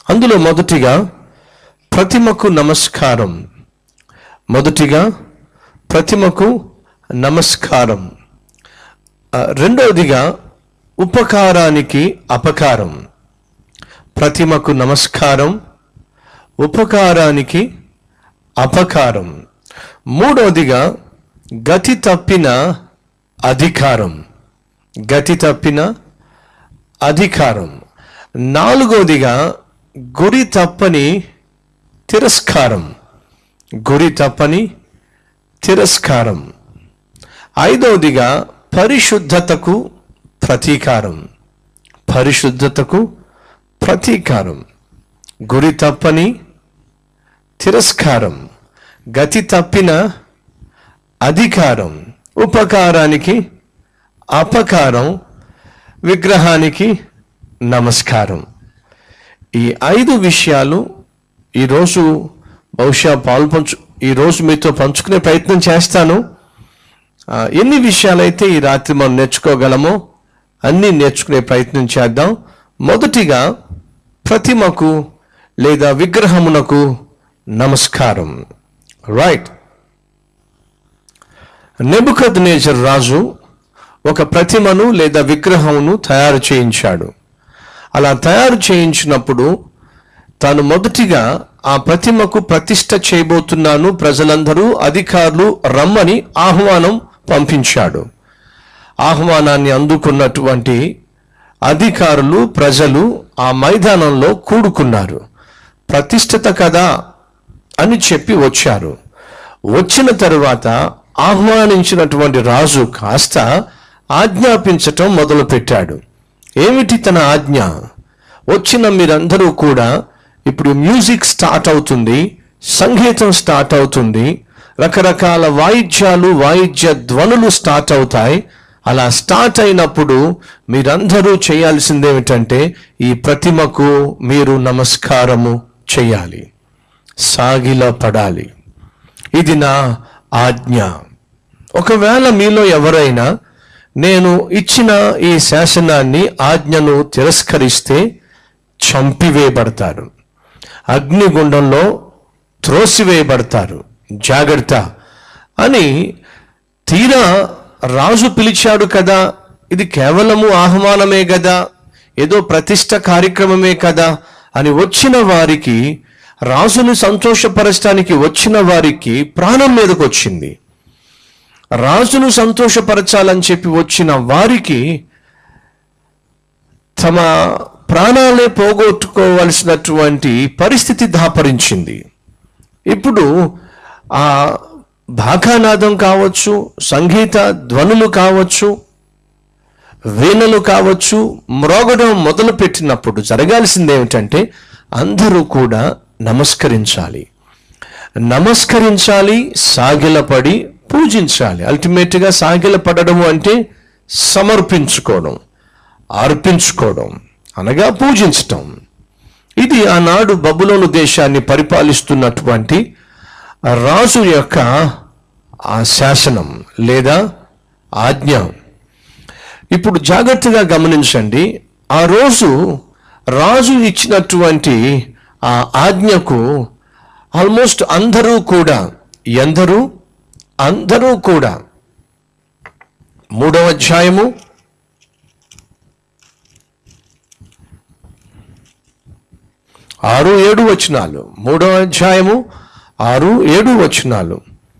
అందులో మొదటిగా ప్రతిమకు నమస్కారం మొదటిగా ప్రతిమకు నమస్కారం ఆ, రెండవదిగా ఉపకారానికి అపకారం ప్రతిమకు నమస్కారం ఉపకారానికి అపకారం మూడవదిగా గతి తప్పిన అధికారం గతి తప్పిన అధికారం నాలుగవదిగా గురి తప్పని తిరస్కారం గురి తప్పని తిరస్కారం ఐదవదిగా పరిశుద్ధతకు ప్రతీకారం పరిశుద్ధతకు ప్రతీకారం గురి తప్పని తిరస్కారం గతి తప్పిన అధికారం ఉపకారానికి అపకారం విగ్రహానికి నమస్కారం ఈ ఐదు విషయాలు ఈరోజు బహుశా పాల్పంచు ఈరోజు మీతో పంచుకునే ప్రయత్నం చేస్తాను ఆ, ఎన్ని విషయాలైతే ఈ రాత్రి మనం నేర్చుకోగలమో అన్నీ నేర్చుకునే ప్రయత్నం చేద్దాం మొదటిగా ప్రతిమకు లేదా విగ్రహమునకు నమస్కారం రైట్ నెబుకద్ నేజర్ రాజు ఒక ప్రతిమను లేదా విగ్రహమును తయారు చేయించాడు అలా తయారు చేయించినప్పుడు తాను మొదటిగా ఆ ప్రతిమకు ప్రతిష్ట చేయబోతున్నాను ప్రజలందరూ అధికారులు రమ్మని ఆహ్వానం పంపించాడు ఆహ్వానాన్ని అందుకున్నటువంటి అధికారులు ప్రజలు ఆ మైదానంలో కూడుకున్నారు ప్రతిష్ఠిత కదా అని చెప్పి వచ్చారు వచ్చిన తరువాత ఆహ్వానించినటువంటి రాజు కాస్త ఆజ్ఞాపించటం మొదలుపెట్టాడు ఏమిటి తన ఆజ్ఞ వచ్చిన మీరందరూ కూడా ఇప్పుడు మ్యూజిక్ స్టార్ట్ అవుతుంది సంగీతం స్టార్ట్ అవుతుంది రకరకాల వాయిద్యాలు వాయిద్య ధ్వనులు స్టార్ట్ అవుతాయి అలా స్టార్ట్ అయినప్పుడు మీరందరూ చేయాల్సిందేమిటంటే ఈ ప్రతిమకు మీరు నమస్కారము చేయాలి సాగిల పడాలి ఇది నా ఆజ్ఞ ఒకవేళ మీలో ఎవరైనా నేను ఇచ్చిన ఈ శాసనాన్ని ఆజ్ఞను తిరస్కరిస్తే చంపివేయబడతారు అగ్నిగుండంలో త్రోసివేయబడతారు జాగ్రత్త అని తీరా రాజు పిలిచాడు కదా ఇది కేవలము ఆహ్వానమే కదా ఏదో ప్రతిష్ట కార్యక్రమమే కదా అని వచ్చిన వారికి రాజుని సంతోషపరచడానికి వచ్చిన వారికి ప్రాణం మీదకు వచ్చింది రాజును సంతోషపరచాలని చెప్పి వచ్చిన వారికి తమ ప్రాణాలే పోగొట్టుకోవలసినటువంటి పరిస్థితి దాపరించింది ఇప్పుడు ఆ భాకానాదం కావచ్చు సంగీత ధ్వనులు కావచ్చు వీణలు కావచ్చు మ్రోగడం మొదలు పెట్టినప్పుడు జరగాల్సింది ఏమిటంటే అందరూ కూడా నమస్కరించాలి నమస్కరించాలి సాగిలపడి పూజించాలి అల్టిమేట్గా సాగిలపడము అంటే సమర్పించుకోవడం అర్పించుకోవడం అనగా పూజించటం ఇది ఆనాడు బబులోను దేశాన్ని పరిపాలిస్తున్నటువంటి రాజు యొక్క ఆ శాసనం లేదా ఆజ్ఞ ఇప్పుడు జాగ్రత్తగా గమనించండి ఆ రోజు రాజు ఇచ్చినటువంటి ఆ ఆజ్ఞకు ఆల్మోస్ట్ అందరూ కూడా ఎందరూ అందరూ కూడా మూడవ అధ్యాయము ఆరు ఏడు వచనాలు మూడవ అధ్యాయము ఆరు ఏడు వచనాలు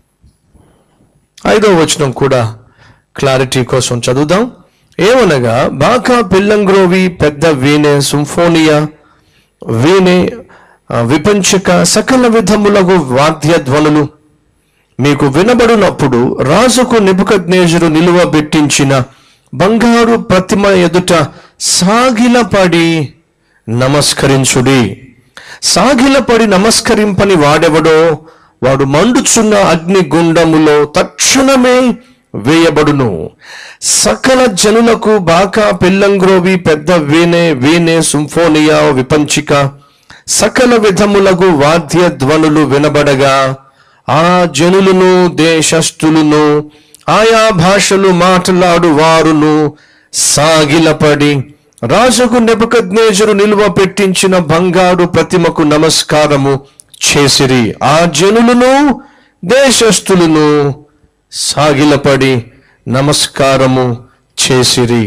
ఐదవ వచనం కూడా క్లారిటీ కోసం చదువుదాం ఏమనగా బాకా పిల్లంగ్రోవి పెద్ద వీణె సింఫోనియా వీణె ఆ, విపంచక సకల విధములకు వాద్య ధ్వనులు మీకు వినబడినప్పుడు రాజుకు నిపుకజ్ఞేజుడు నిలువ పెట్టించిన బంగారు ప్రతిమ ఎదుట సాగిలపడి నమస్కరించుడి సాగిలపడి నమస్కరింపని వాడెవడో వాడు మండుచున్న అగ్ని గుండములో తక్షణమే వేయబడును సకల జనులకు బాకా పిల్లంగ్రోవి పెద్ద వీణె వీణె సింఫోనియా విపంచిక సకల విధములకు వాద్య ధ్వనులు వినబడగా ఆ జనులను దేశస్థులను ఆయా భాషలు మాట్లాడు వారును సాగిలపడి రాజుకు నెబుకద్నేజరు నిల్వ పెట్టించిన బంగారు ప్రతిమకు నమస్కారము చేసిరి ఆ జనులను దేశస్థులను సాగిలపడి నమస్కారము చేసిరి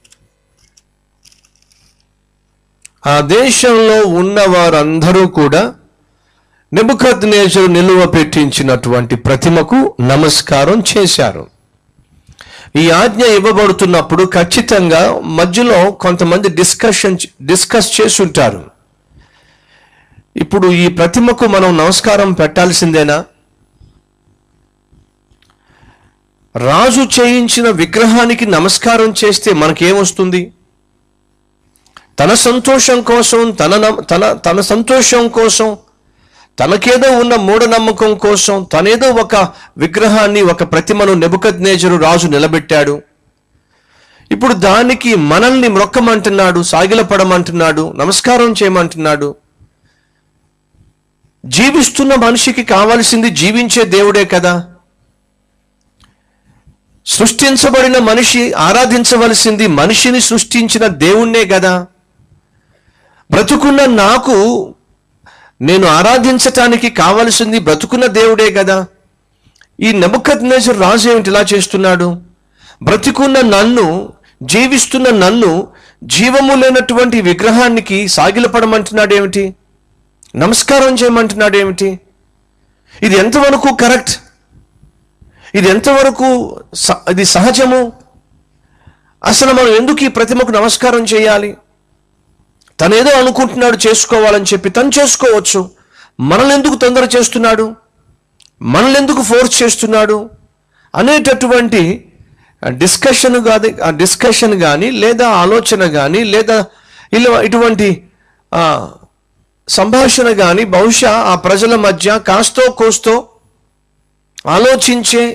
ఆ దేశంలో ఉన్న వారందరూ కూడా నెబుకద్నేజరు నిలువ పెట్టించినటువంటి ప్రతిమకు నమస్కారం చేశారు ఈ ఆజ్ఞ ఇవ్వబడుతున్నప్పుడు ఖచ్చితంగా మధ్యలో కొంతమంది డిస్కషన్ డిస్కస్ చేసుంటారు ఇప్పుడు ఈ ప్రతిమకు మనం నమస్కారం పెట్టాల్సిందేనా రాజు చేయించిన విగ్రహానికి నమస్కారం చేస్తే మనకేమొస్తుంది తన సంతోషం కోసం తన నమ్- తన తన సంతోషం కోసం తనకేదో ఉన్న మూఢనమ్మకం కోసం తనేదో ఒక విగ్రహాన్ని ఒక ప్రతిమను నెబుకద్నేజరు రాజు నిలబెట్టాడు ఇప్పుడు దానికి మనల్ని మ్రొక్కమంటున్నాడు సాగిలపడమంటున్నాడు నమస్కారం చేయమంటున్నాడు జీవిస్తున్న మనిషికి కావలసింది జీవించే దేవుడే కదా సృష్టించబడిన మనిషి ఆరాధించవలసింది మనిషిని సృష్టించిన దేవుణ్ణే కదా బ్రతుకున్న నాకు నేను ఆరాధించటానికి కావలసింది బ్రతుకున్న దేవుడే కదా ఈ నెబుకద్నేజర్ రాజు ఏమిటి ఇలా చేస్తున్నాడు బ్రతికున్న నన్ను జీవిస్తున్న నన్ను జీవము లేనటువంటి విగ్రహానికి సాగిలపడమంటున్నాడు ఏమిటి నమస్కారం చేయమంటున్నాడు ఏమిటి ఇది ఎంతవరకు కరెక్ట్ ఇది ఎంతవరకు స- ఇది సహజము అసలు మనం ఎందుకు ఈ ప్రతిమకు నమస్కారం చేయాలి తనేదో అనుకుంటున్నాడు చేసుకోవాలని చెప్పి తను చేసుకోవచ్చు మనల్ని ఎందుకు తొందర చేస్తున్నాడు మనల్ని ఎందుకు ఫోర్స్ చేస్తున్నాడు అనేటటువంటి డిస్కషన్ కాదు ఆ డిస్కషన్ కానీ లేదా ఆలోచన కానీ లేదా ఇలా ఇటువంటి ఆ, సంభాషణ కానీ బహుశా ఆ ప్రజల మధ్య కాస్తో కోస్తో ఆలోచించే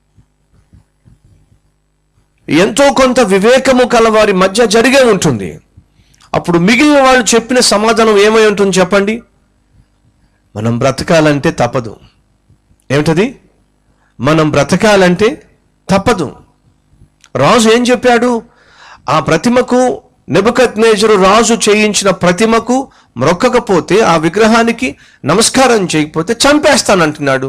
ఎంతో కొంత వివేకము కలవారి మధ్య జరిగే ఉంటుంది అప్పుడు మిగిలిన వాళ్ళు చెప్పిన సమాధానం ఏమై ఉంటుంది చెప్పండి మనం బ్రతకాలంటే తప్పదు ఏమిటది మనం బ్రతకాలంటే తప్పదు రాజు ఏం చెప్పాడు ఆ ప్రతిమకు నెబుకద్నేజరు రాజు చేయించిన ప్రతిమకు మ్రొక్కకపోతే ఆ విగ్రహానికి నమస్కారం చేయకపోతే చంపేస్తానంటున్నాడు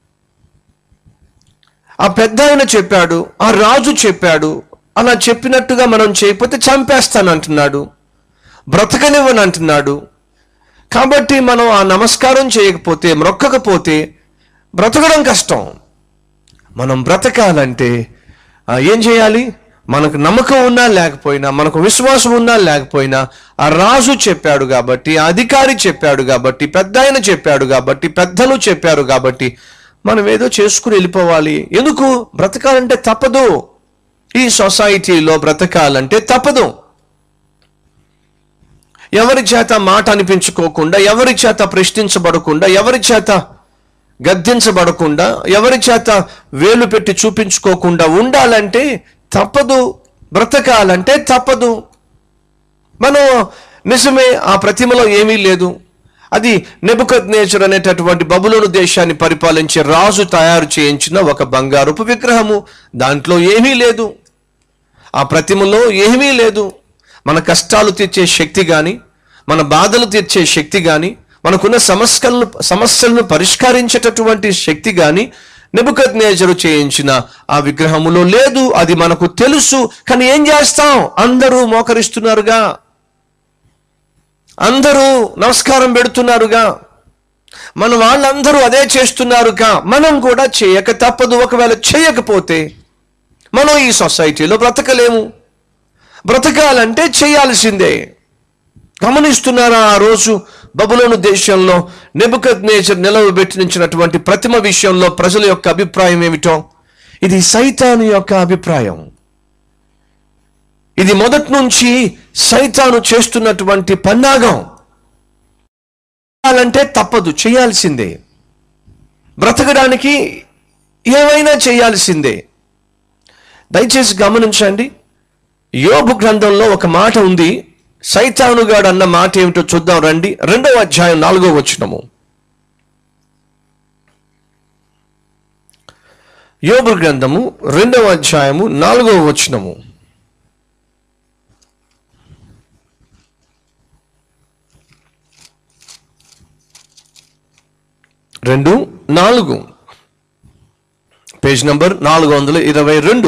ఆ పెద్ద ఆయన చెప్పాడు ఆ రాజు చెప్పాడు అలా చెప్పినట్టుగా మనం చేయకపోతే చంపేస్తానంటున్నాడు బ్రతకనివ్వని అంటున్నాడు కాబట్టి మనం ఆ నమస్కారం చేయకపోతే మ్రొక్కకపోతే బ్రతకడం కష్టం మనం బ్రతకాలంటే ఆ, ఏం చేయాలి మనకు నమ్మకం ఉన్నా లేకపోయినా మనకు విశ్వాసం ఉన్నా లేకపోయినా ఆ రాజు చెప్పాడు కాబట్టి ఆ అధికారి చెప్పాడు కాబట్టి పెద్ద ఆయన చెప్పాడు కాబట్టి పెద్దలు చెప్పారు కాబట్టి మనం ఏదో చేసుకుని వెళ్ళిపోవాలి ఎందుకు బ్రతకాలంటే తప్పదు ఈ సొసైటీలో బ్రతకాలంటే తప్పదు ఎవరి చేత మాట అనిపించుకోకుండా ఎవరి చేత ప్రశ్నించబడకుండా ఎవరి చేత గద్దించబడకుండా ఎవరి చేత వేలు పెట్టి చూపించుకోకుండా ఉండాలంటే తప్పదు బ్రతకాలంటే తప్పదు మనం నిజమే ఆ ప్రతిమలో ఏమీ లేదు అది నెబుకద్ నేచర్ అనేటటువంటి బబులోను దేశాన్ని పరిపాలించే రాజు తయారు చేయించిన ఒక బంగారుపు విగ్రహము దాంట్లో ఏమీ లేదు ఆ ప్రతిమలో ఏమీ లేదు మన కష్టాలు తీర్చే శక్తి కానీ మన బాధలు తీర్చే శక్తి కానీ మనకున్న సమస్యలను సమస్యలను పరిష్కరించేటటువంటి శక్తి కానీ నెబుకద్ నేజరు చేయించిన ఆ విగ్రహములో లేదు అది మనకు తెలుసు కానీ ఏం చేస్తాం అందరూ మోకరిస్తున్నారుగా అందరూ నమస్కారం పెడుతున్నారుగా మన వాళ్ళందరూ అదే చేస్తున్నారుగా మనం కూడా చేయక తప్పదు ఒకవేళ చేయకపోతే మనం ఈ సొసైటీలో బ్రతకలేము బ్రతకాలంటే చేయాల్సిందే గమనిస్తున్నారా ఆ రోజు బబులోను దేశంలో నెబుకద్ నేచర్ నిలవబెట్టించినటువంటి ప్రతిమ విషయంలో ప్రజల యొక్క అభిప్రాయం ఏమిటో ఇది సైతాను యొక్క అభిప్రాయం ఇది మొదటి నుంచి సైతాను చేస్తున్నటువంటి పన్నాగం చేయాలంటే తప్పదు చేయాల్సిందే బ్రతకడానికి ఏమైనా చేయాల్సిందే దయచేసి గమనించండి యోబు గ్రంథంలో ఒక మాట ఉంది సైతానుగాడు అన్న మాట ఏమిటో చూద్దాం రండి రెండవ అధ్యాయం నాలుగో వచనము యోబు గ్రంథము రెండవ అధ్యాయము నాలుగవ వచనము రెండు నాలుగు పేజ్ నంబర్ నాలుగు వందల ఇరవై రెండు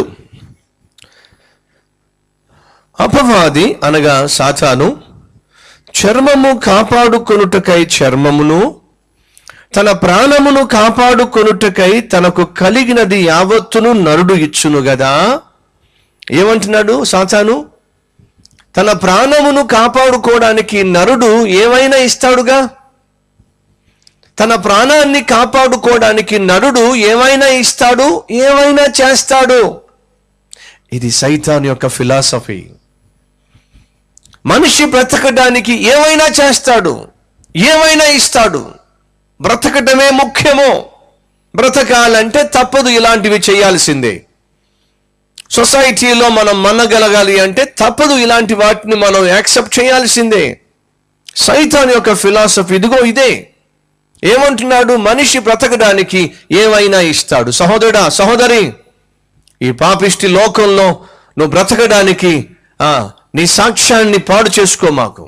అపవాది అనగా సాతాను చర్మము కాపాడుకొనుటకై చర్మమును తన ప్రాణమును కాపాడుకొనుటకై తనకు కలిగినది యావత్తును నరుడు ఇచ్చును గదా ఏమంటున్నాడు సాతాను తన ప్రాణమును కాపాడుకోవడానికి నరుడు ఏమైనా ఇస్తాడుగా తన ప్రాణాన్ని కాపాడుకోవడానికి నరుడు ఏమైనా ఇస్తాడు ఏమైనా చేస్తాడు ఇది సైతాన్ యొక్క ఫిలాసఫీ మనిషి బ్రతకడానికి ఏమైనా చేస్తాడు ఏమైనా ఇస్తాడు బ్రతకటమే ముఖ్యమో బ్రతకాలంటే తప్పదు ఇలాంటివి చేయాల్సిందే సొసైటీలో మనం మనగలగాలి అంటే తప్పదు ఇలాంటి వాటిని మనం యాక్సెప్ట్ చేయాల్సిందే సైతాన్ యొక్క ఫిలాసఫీ ఇదిగో ఇదే ఏమంటున్నాడు మనిషి బ్రతకడానికి ఏమైనా ఇస్తాడు సహోదరుడా సహోదరి ఈ పాపిష్టి లోకంలో నువ్వు బ్రతకడానికి ఆ నీ సాక్ష్యాన్ని పాడు చేసుకో మాకు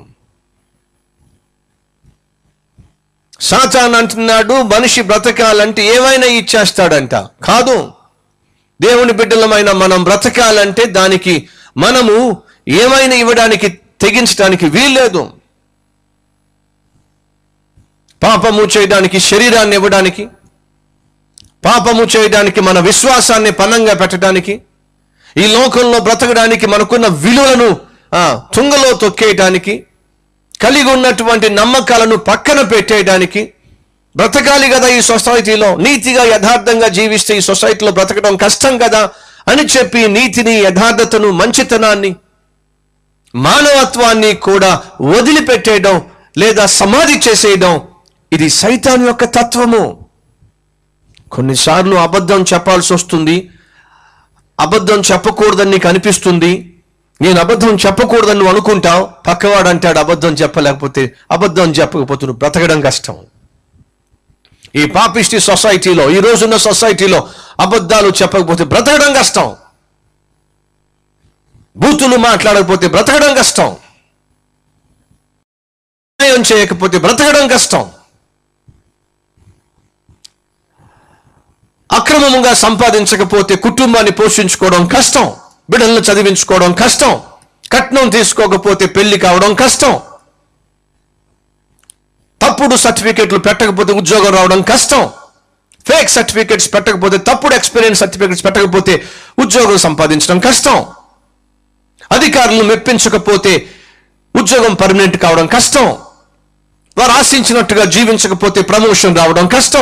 సాతాన్ అంటున్నాడు మనిషి బ్రతకాలంటే ఏమైనా ఇచ్చేస్తాడంట కాదు దేవుని బిడ్డలమైన మనం బ్రతకాలంటే దానికి మనము ఏమైనా ఇవ్వడానికి తెగించడానికి వీల్లేదు పాపము చేయడానికి శరీరాన్ని ఇవ్వడానికి పాపము చేయడానికి మన విశ్వాసాన్ని పనంగా పెట్టడానికి ఈ లోకంలో బ్రతకడానికి మనకున్న విలువలను ఆ, తుంగలో తొక్కేయడానికి కలిగి ఉన్నటువంటి నమ్మకాలను పక్కన పెట్టేయడానికి బ్రతకాలి కదా ఈ సొసైటీలో నీతిగా యథార్థంగా జీవిస్తే ఈ సొసైటీలో బ్రతకడం కష్టం కదా అని చెప్పి నీతిని యథార్థతను మంచితనాన్ని మానవత్వాన్ని కూడా వదిలిపెట్టేయడం లేదా సమాధి చేసేయడం ఇది సైతాన్ యొక్క తత్వము కొన్నిసార్లు అబద్ధం చెప్పాల్సి వస్తుంది అబద్ధం చెప్పకూడదని నీకు అనిపిస్తుంది నేను అబద్ధం చెప్పకూడదని నువ్వు అనుకుంటావు పక్కవాడు అంటాడు అబద్ధం చెప్పలేకపోతే అబద్ధం చెప్పకపోతే నువ్వు బ్రతకడం కష్టం ఈ పాపిష్టి సొసైటీలో ఈ రోజున్న సొసైటీలో అబద్ధాలు చెప్పకపోతే బ్రతకడం కష్టం బూతులు మాట్లాడకపోతే బ్రతకడం కష్టం న్యాయం చేయకపోతే బ్రతకడం కష్టం అక్రమముగా సంపాదించకపోతే కుటుంబాన్ని పోషించుకోవడం కష్టం బిడ్డలను చదివించుకోవడం కష్టం కట్నం తీసుకోకపోతే పెళ్లి కావడం కష్టం తప్పుడు సర్టిఫికెట్లు పెట్టకపోతే ఉద్యోగం రావడం కష్టం ఫేక్ సర్టిఫికెట్స్ పెట్టకపోతే తప్పుడు ఎక్స్పీరియన్స్ సర్టిఫికెట్స్ పెట్టకపోతే ఉద్యోగం సంపాదించడం కష్టం అధికారులను మెప్పించకపోతే ఉద్యోగం పర్మనెంట్ కావడం కష్టం వారు ఆశించినట్టుగా జీవించకపోతే ప్రమోషన్ రావడం కష్టం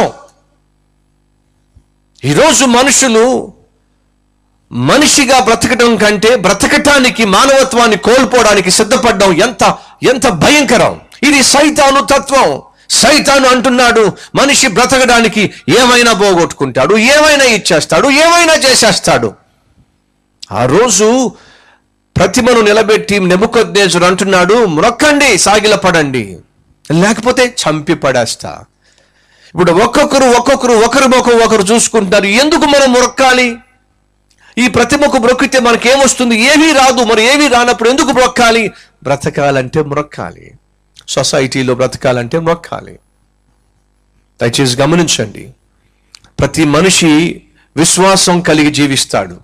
ఈరోజు మనుషులు మనిషిగా బ్రతకడం కంటే బ్రతకటానికి మానవత్వాన్ని కోల్పోవడానికి సిద్ధపడడం ఎంత ఎంత భయంకరం ఇది సైతాను తత్వం సైతాను అంటున్నాడు మనిషి బ్రతకడానికి ఏమైనా పోగొట్టుకుంటాడు ఏమైనా ఇచ్చేస్తాడు ఏమైనా చేసేస్తాడు ఆ రోజు ప్రతిమను నిలబెట్టి నెముకొద్దేజుడు అంటున్నాడు మ్రొక్కండి సాగిలపడండి లేకపోతే చంపి పడేస్తా ఇప్పుడు ఒక్కొక్కరు ఒక్కొక్కరు ఒకరి ముఖం ఒకరు చూసుకుంటున్నారు ఎందుకు మనం మొక్కాలి ఈ ప్రతిమకు మొక్కితే మనకేమొస్తుంది ఏమీ రాదు మరి ఏమీ రానప్పుడు ఎందుకు మొక్కాలి బ్రతకాలంటే మొక్కాలి సొసైటీలో బ్రతకాలంటే మొక్కాలి దయచేసి గమనించండి ప్రతి మనిషి విశ్వాసం కలిగి జీవిస్తాడు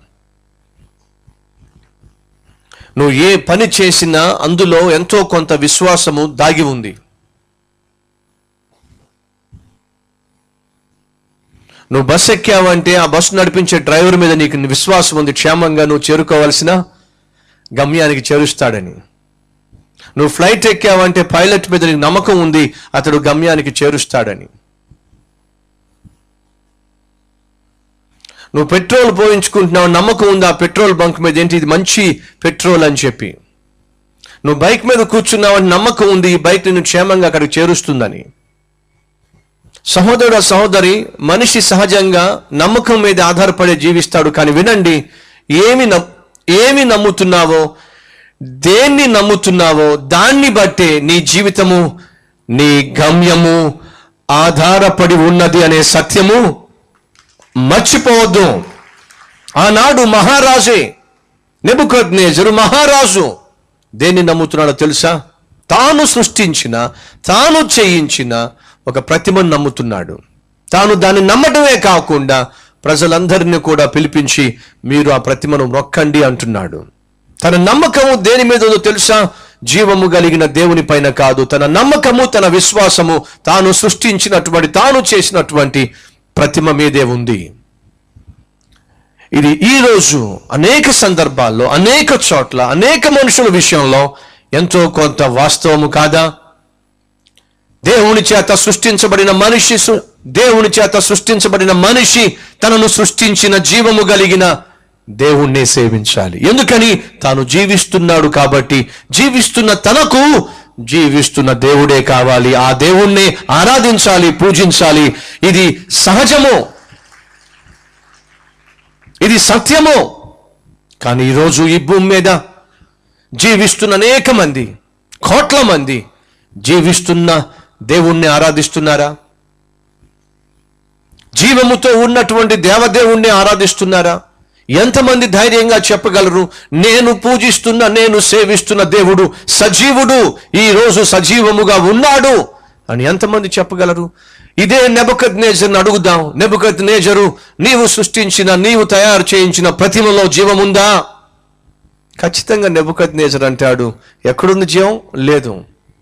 నువ్వు ఏ పని చేసినా అందులో ఎంతో కొంత విశ్వాసము దాగి ఉంది నువ్వు బస్సు ఎక్కావంటే ఆ బస్సు నడిపించే డ్రైవర్ మీద నీకు విశ్వాసం ఉంది క్షేమంగా నువ్వు చేరుకోవాల్సిన గమ్యానికి చేరుస్తాడని నువ్వు ఫ్లైట్ ఎక్కావంటే పైలట్ మీద నీకు నమ్మకం ఉంది అతడు గమ్యానికి చేరుస్తాడని నువ్వు పెట్రోల్ పోయించుకుంటున్నావు నమ్మకం ఉంది ఆ పెట్రోల్ బంక్ మీద ఏంటి ఇది మంచి పెట్రోల్ అని చెప్పి నువ్వు బైక్ మీద కూర్చున్నావు అని నమ్మకం ఉంది ఈ బైక్ నిన్ను క్షేమంగా అక్కడికి చేరుస్తుందని సహోదరుడు సహోదరి మనిషి సహజంగా నమ్మకం మీద ఆధారపడే జీవిస్తాడు కానీ వినండి ఏమి నమ్ ఏమి నమ్ముతున్నావో దేన్ని నమ్ముతున్నావో దాన్ని బట్టే నీ జీవితము నీ గమ్యము ఆధారపడి ఉన్నది అనే సత్యము మర్చిపోవద్దు ఆనాడు మహారాజే నెబుకద్నేజరు మహారాజు దేన్ని నమ్ముతున్నాడో తెలుసా తాను సృష్టించిన తాను చేయించిన ఒక ప్రతిమను నమ్ముతున్నాడు తాను దాన్ని నమ్మటమే కాకుండా ప్రజలందరినీ కూడా పిలిపించి మీరు ఆ ప్రతిమను మొక్కండి అంటున్నాడు తన నమ్మకము దేని మీద ఉందో తెలుసా జీవము కలిగిన దేవుని పైన కాదు తన నమ్మకము తన విశ్వాసము తాను సృష్టించినటువంటి తాను చేసినటువంటి ప్రతిమ మీదే ఉంది ఇది ఈ రోజు అనేక సందర్భాల్లో అనేక చోట్ల అనేక మనుషుల విషయంలో ఎంతో కొంత వాస్తవము కాదా దేవుని చేత సృష్టించబడిన మనిషి సు- దేవుని చేత సృష్టించబడిన మనిషి తనను సృష్టించిన జీవము కలిగిన దేవుణ్ణి సేవించాలి ఎందుకని తాను జీవిస్తున్నాడు కాబట్టి జీవిస్తున్న తనకు జీవిస్తున్న దేవుడే కావాలి ఆ దేవుణ్ణి ఆరాధించాలి పూజించాలి ఇది సహజము ఇది సత్యము కానీ ఈరోజు ఈ భూమి మీద జీవిస్తున్న అనేక మంది కోట్ల మంది జీవిస్తున్న దేవుణ్ణి ఆరాధిస్తున్నారా జీవముతో ఉన్నటువంటి దేవదేవుణ్ణి ఆరాధిస్తున్నారా ఎంతమంది ధైర్యంగా చెప్పగలరు నేను పూజిస్తున్న నేను సేవిస్తున్న దేవుడు సజీవుడు ఈ రోజు సజీవముగా ఉన్నాడు అని ఎంతమంది చెప్పగలరు ఇదే నెబకత్ నేజర్ని అడుగుదాం నెబకత్ నేజరు నీవు సృష్టించిన నీవు తయారు చేయించిన ప్రతిమలో జీవముందా ఖచ్చితంగా నెబుకత్ నేజర్ అంటాడు ఎక్కడుంది జీవం లేదు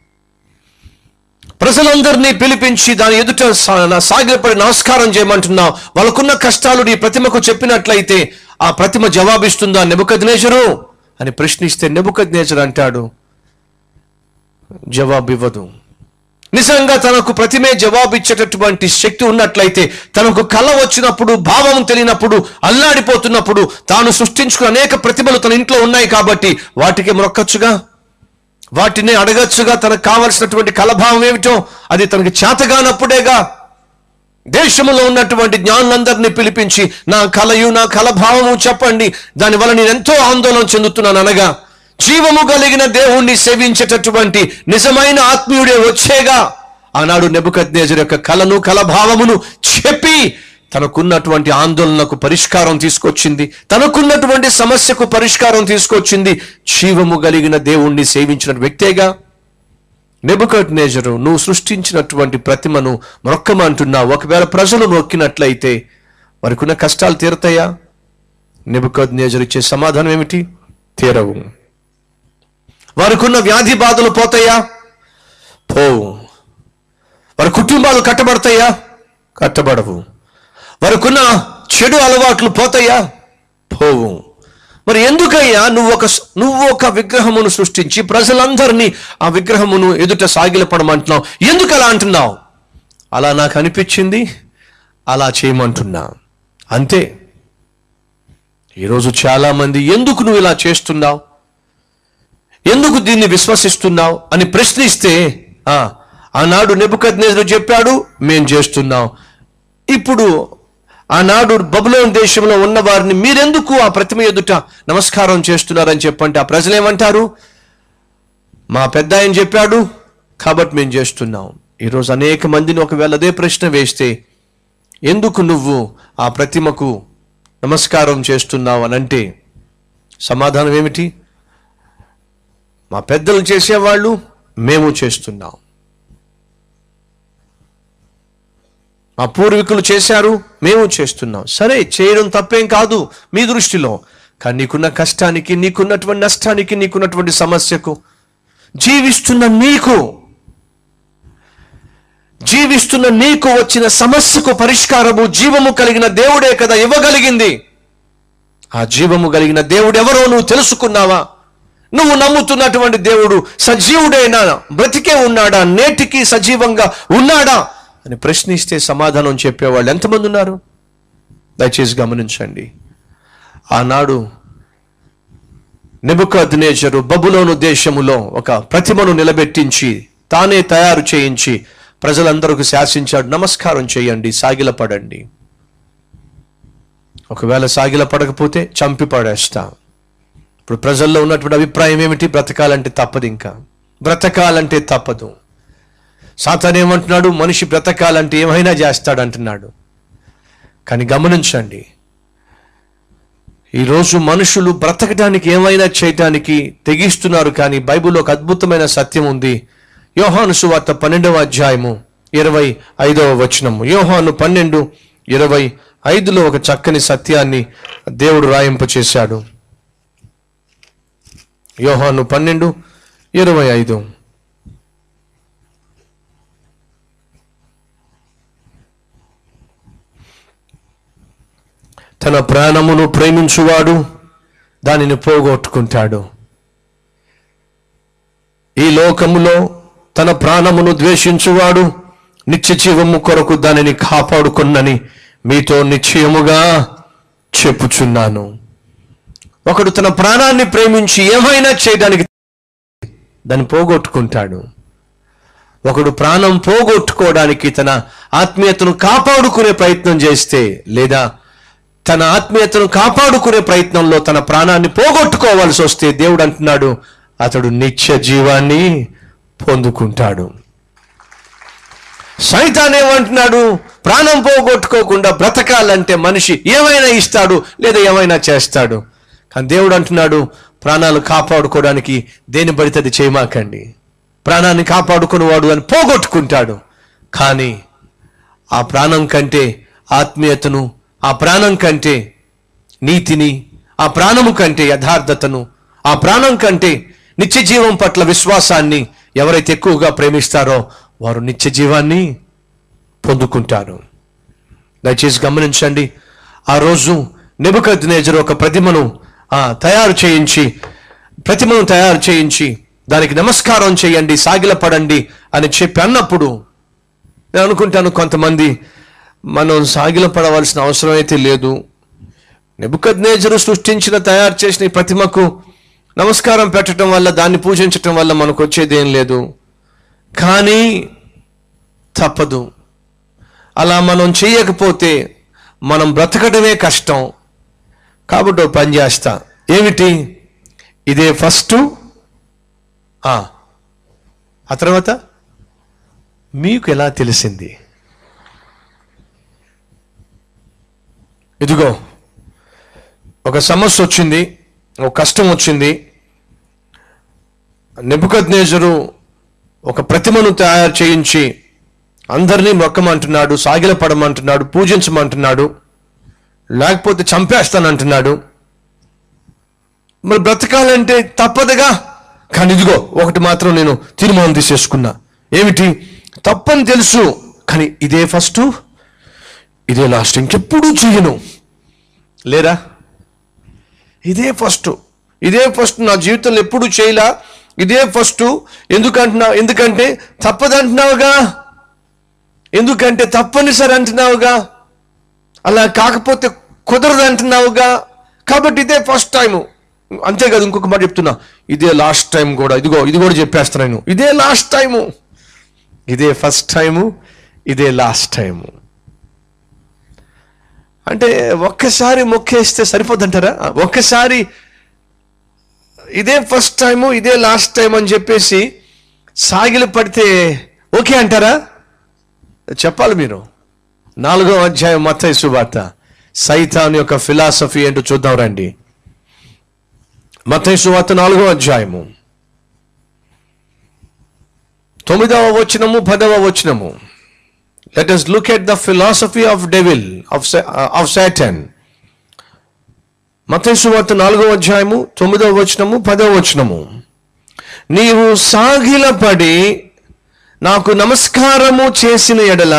ప్రజలందరినీ పిలిపించి దాని ఎదుట సా- సాగిలపడి నమస్కారం చేయమంటున్నావు వాళ్ళకున్న కష్టాలు నీ ప్రతిమకు చెప్పినట్లయితే ఆ ప్రతిమ జవాబిస్తుందా నెబుకద్నేజరు అని ప్రశ్నిస్తే నెబుకద్నేజర్ అంటాడు జవాబు ఇవ్వదు నిజంగా తనకు ప్రతిమే జవాబు ఇచ్చేటటువంటి శక్తి ఉన్నట్లయితే తనకు కళ వచ్చినప్పుడు భావం తెలియనప్పుడు అల్లాడిపోతున్నప్పుడు తాను సృష్టించుకున్న అనేక ప్రతిభలు తన ఇంట్లో ఉన్నాయి కాబట్టి వాటికి మొక్కచ్చుగా వాటిని అడగచ్చుగా తనకు కావలసినటువంటి కలభావం ఏమిటో అది తనకి చేతగానప్పుడేగా దేశంలో ఉన్నటువంటి జ్ఞానులందరినీ పిలిపించి నా కలయు నా కలభావము చెప్పండి దానివల్ల నేను ఎంతో ఆందోళన చెందుతున్నాను అనగా జీవము కలిగిన దేవుణ్ణి సేవించేటటువంటి నిజమైన ఆత్మీయుడే వచ్చేగా ఆనాడు నెబుకద్నేజర్ యొక్క కలను కలభావమును చెప్పి తనకున్నటువంటి ఆందోళనకు పరిష్కారం తీసుకొచ్చింది తనకున్నటువంటి సమస్యకు పరిష్కారం తీసుకొచ్చింది జీవము కలిగిన దేవుణ్ణి సేవించిన వ్యక్తేగా నెబుకట్ నేజరు నువ్వు సృష్టించినటువంటి ప్రతిమను మొక్కమంటున్నావు ఒకవేళ ప్రజలు మొక్కినట్లయితే వారికి ఉన్న కష్టాలు తీరతాయా నెబుకద్ నేజర్ ఇచ్చే సమాధానం ఏమిటి తీరవు వారికి ఉన్న వ్యాధి బాధలు పోతాయా పోవు వారి కుటుంబాలు కట్టబడతాయా కట్టబడవు వారికున్న చెడు అలవాట్లు పోతాయా పోవు మరి ఎందుకయ్యా నువ్వు ఒక నువ్వు ఒక విగ్రహమును సృష్టించి ప్రజలందరినీ ఆ విగ్రహమును ఎదుట సాగిలపడమంటున్నావు ఎందుకు అలా అంటున్నావు అలా నాకు అనిపించింది అలా చేయమంటున్నా అంతే ఈరోజు చాలా మంది ఎందుకు నువ్వు ఇలా చేస్తున్నావు ఎందుకు దీన్ని విశ్వసిస్తున్నావు అని ప్రశ్నిస్తే ఆ ఆనాడు నెబుకద్నేజరు చెప్పాడు మేం చేస్తున్నాం ఇప్పుడు ఆనాడు బబులోన్ దేశంలో ఉన్న వారిని మీరెందుకు ఆ ప్రతిమ ఎదుట నమస్కారం చేస్తున్నారని చెప్పంటే ఆ ప్రజలు ఏమంటారు మా పెద్ద ఆయన చెప్పాడు కాబట్టి మేము చేస్తున్నాం ఈరోజు అనేక మందిని ఒకవేళ అదే ప్రశ్న వేస్తే ఎందుకు నువ్వు ఆ ప్రతిమకు నమస్కారం చేస్తున్నావు అని అంటే సమాధానం ఏమిటి మా పెద్దలు చేసేవాళ్ళు మేము చేస్తున్నాం మా పూర్వీకులు చేశారు మేము చేస్తున్నాం సరే చేయడం తప్పేం కాదు మీ దృష్టిలో కానీ నీకున్న కష్టానికి నీకున్నటువంటి నష్టానికి నీకున్నటువంటి సమస్యకు జీవిస్తున్న నీకు జీవిస్తున్న నీకు వచ్చిన సమస్యకు పరిష్కారము జీవము కలిగిన దేవుడే కదా ఇవ్వగలిగింది ఆ జీవము కలిగిన దేవుడు ఎవరో నువ్వు తెలుసుకున్నావా నువ్వు నమ్ముతున్నటువంటి దేవుడు సజీవుడైనా బ్రతికే ఉన్నాడా నేటికి సజీవంగా ఉన్నాడా అని ప్రశ్నిస్తే సమాధానం చెప్పేవాళ్ళు ఎంతమంది ఉన్నారు దయచేసి గమనించండి ఆనాడు నెబుకద్నేజరు బబులోను దేశములో ఒక ప్రతిమను నిలబెట్టించి తానే తయారు చేయించి ప్రజలందరికీ శాసించాడు నమస్కారం చేయండి సాగిలపడండి ఒకవేళ సాగిలపడకపోతే చంపి పడేస్తా ఇప్పుడు ప్రజల్లో ఉన్నటువంటి అభిప్రాయం ఏమిటి బ్రతకాలంటే తప్పదు ఇంకా బ్రతకాలంటే తప్పదు సాతాన్ ఏమంటున్నాడు మనిషి బ్రతకాలంటే ఏమైనా చేస్తాడు అంటున్నాడు కానీ గమనించండి ఈరోజు మనుషులు బ్రతకడానికి ఏమైనా చేయటానికి తెగిస్తున్నారు కానీ బైబిల్లో ఒక అద్భుతమైన సత్యం ఉంది యోహాను సువార్త పన్నెండవ అధ్యాయము ఇరవై ఐదవ వచనము యోహాను పన్నెండు ఇరవై ఐదులో ఒక చక్కని సత్యాన్ని దేవుడు రాయింప చేశాడు యోహాను పన్నెండు ఇరవై ఐదు తన ప్రాణమును ప్రేమించువాడు దానిని పోగొట్టుకుంటాడు ఈ లోకములో తన ప్రాణమును ద్వేషించువాడు నిత్య జీవము కొరకు దానిని కాపాడుకున్నని మీతో నిశ్చయముగా చెప్పుచున్నాను ఒకడు తన ప్రాణాన్ని ప్రేమించి ఏమైనా చేయడానికి దాన్ని పోగొట్టుకుంటాడు ఒకడు ప్రాణం పోగొట్టుకోవడానికి తన ఆత్మీయతను కాపాడుకునే ప్రయత్నం చేస్తే లేదా తన ఆత్మీయతను కాపాడుకునే ప్రయత్నంలో తన ప్రాణాన్ని పోగొట్టుకోవాల్సి వస్తే దేవుడు అంటున్నాడు అతడు నిత్య జీవాన్ని పొందుకుంటాడు సైతాన్ ఏమంటున్నాడు ప్రాణం పోగొట్టుకోకుండా బ్రతకాలంటే మనిషి ఏమైనా ఇస్తాడు లేదా ఏమైనా చేస్తాడు కానీ దేవుడు అంటున్నాడు ప్రాణాలు కాపాడుకోవడానికి దేని పడితే అది చేయమాకండి ప్రాణాన్ని కాపాడుకునేవాడు అని పోగొట్టుకుంటాడు కానీ ఆ ప్రాణం కంటే ఆత్మీయతను ఆ ప్రాణం కంటే నీతిని ఆ ప్రాణము కంటే యథార్థతను ఆ ప్రాణం కంటే నిత్య జీవం పట్ల విశ్వాసాన్ని ఎవరైతే ఎక్కువగా ప్రేమిస్తారో వారు నిత్య జీవాన్ని పొందుకుంటారు దయచేసి గమనించండి ఆ రోజు నెబుకద్నేజరు ఒక ప్రతిమను ఆ, తయారు చేయించి ప్రతిమను తయారు చేయించి దానికి నమస్కారం చేయండి సాగిలపడండి అని చెప్పి అన్నప్పుడు నేను అనుకుంటాను కొంతమంది మనం సాగిలపడవలసిన అవసరం అయితే లేదు నెబుకద్నేజరు సృష్టించిన తయారు చేసిన ఈ ప్రతిమకు నమస్కారం పెట్టడం వల్ల దాన్ని పూజించటం వల్ల మనకు వచ్చేది ఏం లేదు కానీ తప్పదు అలా మనం చేయకపోతే మనం బ్రతకడమే కష్టం కాబట్టి ఓ పని చేస్తా ఏమిటి ఇదే ఫస్ట్ ఆ ఆ తర్వాత మీకు ఎలా తెలిసింది ఇదిగో ఒక సమస్య వచ్చింది ఒక కష్టం వచ్చింది నెబుకద్నేజరు ఒక ప్రతిమను తయారు చేయించి అందరినీ మొక్కమంటున్నాడు సాగిలపడమంటున్నాడు పూజించమంటున్నాడు లేకపోతే చంపేస్తానంటున్నాడు మరి బ్రతకాలంటే తప్పదుగా కానీ ఇదిగో ఒకటి మాత్రం నేను తీర్మానం తీసేసుకున్నా ఏమిటి తప్పని తెలుసు కానీ ఇదే ఫస్ట్ ఇదే లాస్ట్ ఇంకెప్పుడు చేయను లేరా ఇదే ఫస్ట్ ఇదే ఫస్ట్ నా జీవితంలో ఎప్పుడు చేయలా ఇదే ఫస్ట్ ఎందుకంటున్నావు ఎందుకంటే తప్పదంటున్నావుగా ఎందుకంటే తప్పనిసరి అంటున్నావుగా అలా కాకపోతే కుదరదు అంటున్నావుగా కాబట్టి ఇదే ఫస్ట్ టైము అంతేకాదు ఇంకొక మాట చెప్తున్నా ఇదే లాస్ట్ టైం కూడా ఇదిగో ఇది కూడా చెప్పేస్తాను నేను ఇదే లాస్ట్ టైము ఇదే ఫస్ట్ టైము ఇదే లాస్ట్ టైము అంటే ఒక్కసారి మొక్కేస్తే సరిపోద్దంటారా ఒక్కసారి ఇదే ఫస్ట్ టైము ఇదే లాస్ట్ టైం అని చెప్పేసి సాగిలు పడితే ఓకే అంటారా చెప్పాలి మీరు నాలుగో అధ్యాయం మత్తయి సువార్త సైతాన్ యొక్క ఫిలాసఫీ ఏంటో చూద్దాం రండి మత్తయి సువార్త నాలుగో అధ్యాయము తొమ్మిదవ వచనము పదవ వచనము let us look at the philosophy of devil of of Satan మత్తయి సువార్త నాలుగో అధ్యాయము తొమ్మిదవ వచనము పదవ వచనము నీవు సాగిలపడి నాకు నమస్కారము చేసిన ఎడల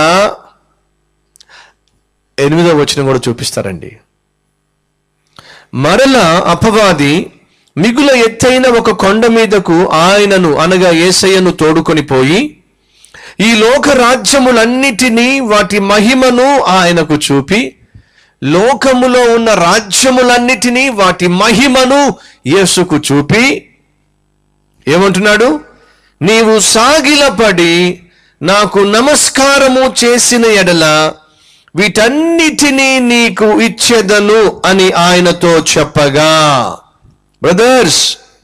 ఎనిమిదో వచనం కూడా చూపిస్తారండి మరల అపవాది మిగుల ఎత్తైన ఒక కొండ మీదకు ఆయనను అనగా ఏసయ్యను తోడుకొని పోయి ఈ లోక రాజ్యములన్నిటినీ వాటి మహిమను ఆయనకు చూపి లోకములో ఉన్న రాజ్యములన్నిటినీ వాటి మహిమను యేసుకు చూపి ఏమంటున్నాడు నీవు సాగిలపడి నాకు నమస్కారము చేసిన ఎడల వీటన్నిటినీ నీకు ఇచ్చేదను అని ఆయనతో చెప్పగా బ్రదర్స్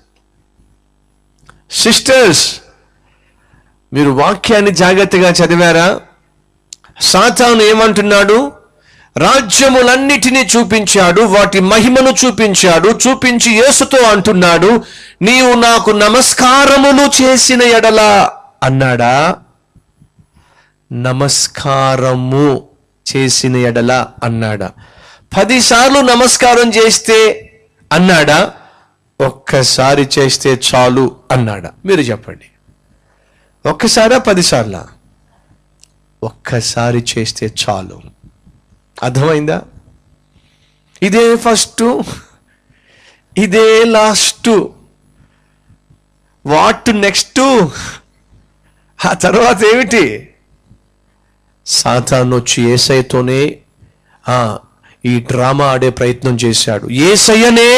సిస్టర్స్ మీరు వాక్యాన్ని జాగ్రత్తగా చదివారా సాతాను ఏమంటున్నాడు రాజ్యములన్నిటినీ చూపించాడు వాటి మహిమను చూపించాడు చూపించి యేసుతో అంటున్నాడు నీవు నాకు నమస్కారములు చేసిన ఎడల అన్నాడా నమస్కారము చేసిన ఎడల అన్నాడా పదిసార్లు నమస్కారం చేస్తే అన్నాడా ఒక్కసారి చేస్తే చాలు అన్నాడా మీరు చెప్పండి ఒక్కసారా పదిసార్లా ఒక్కసారి చేస్తే చాలు అర్థమైందా ఇదే ఫస్ట్ ఇదే లాస్ట్ వాట్ నెక్స్ట్ ఆ తర్వాత ఏమిటి సాతాను వచ్చి ఏసైతోనే ఆ, ఈ డ్రామా ఆడే ప్రయత్నం చేశాడు ఏసయ్యనే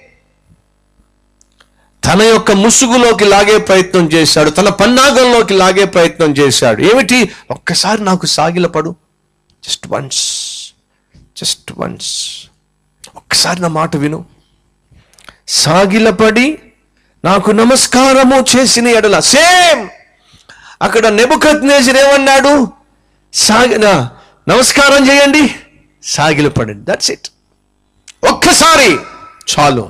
తన యొక్క ముసుగులోకి లాగే ప్రయత్నం చేశాడు తన పన్నాగంలోకి లాగే ప్రయత్నం చేశాడు ఏమిటి ఒక్కసారి నాకు సాగిలపడు జస్ట్ వన్స్ జస్ట్ వన్స్ ఒక్కసారి నా మాట విను సాగిలపడి నాకు నమస్కారము చేసిన ఎడల సేమ్ అక్కడ నెబుకత్ ఏమన్నాడు సాగి నా- నమస్కారం చేయండి సాగిలపడండి దట్స్ ఇట్ ఒక్కసారి చాలు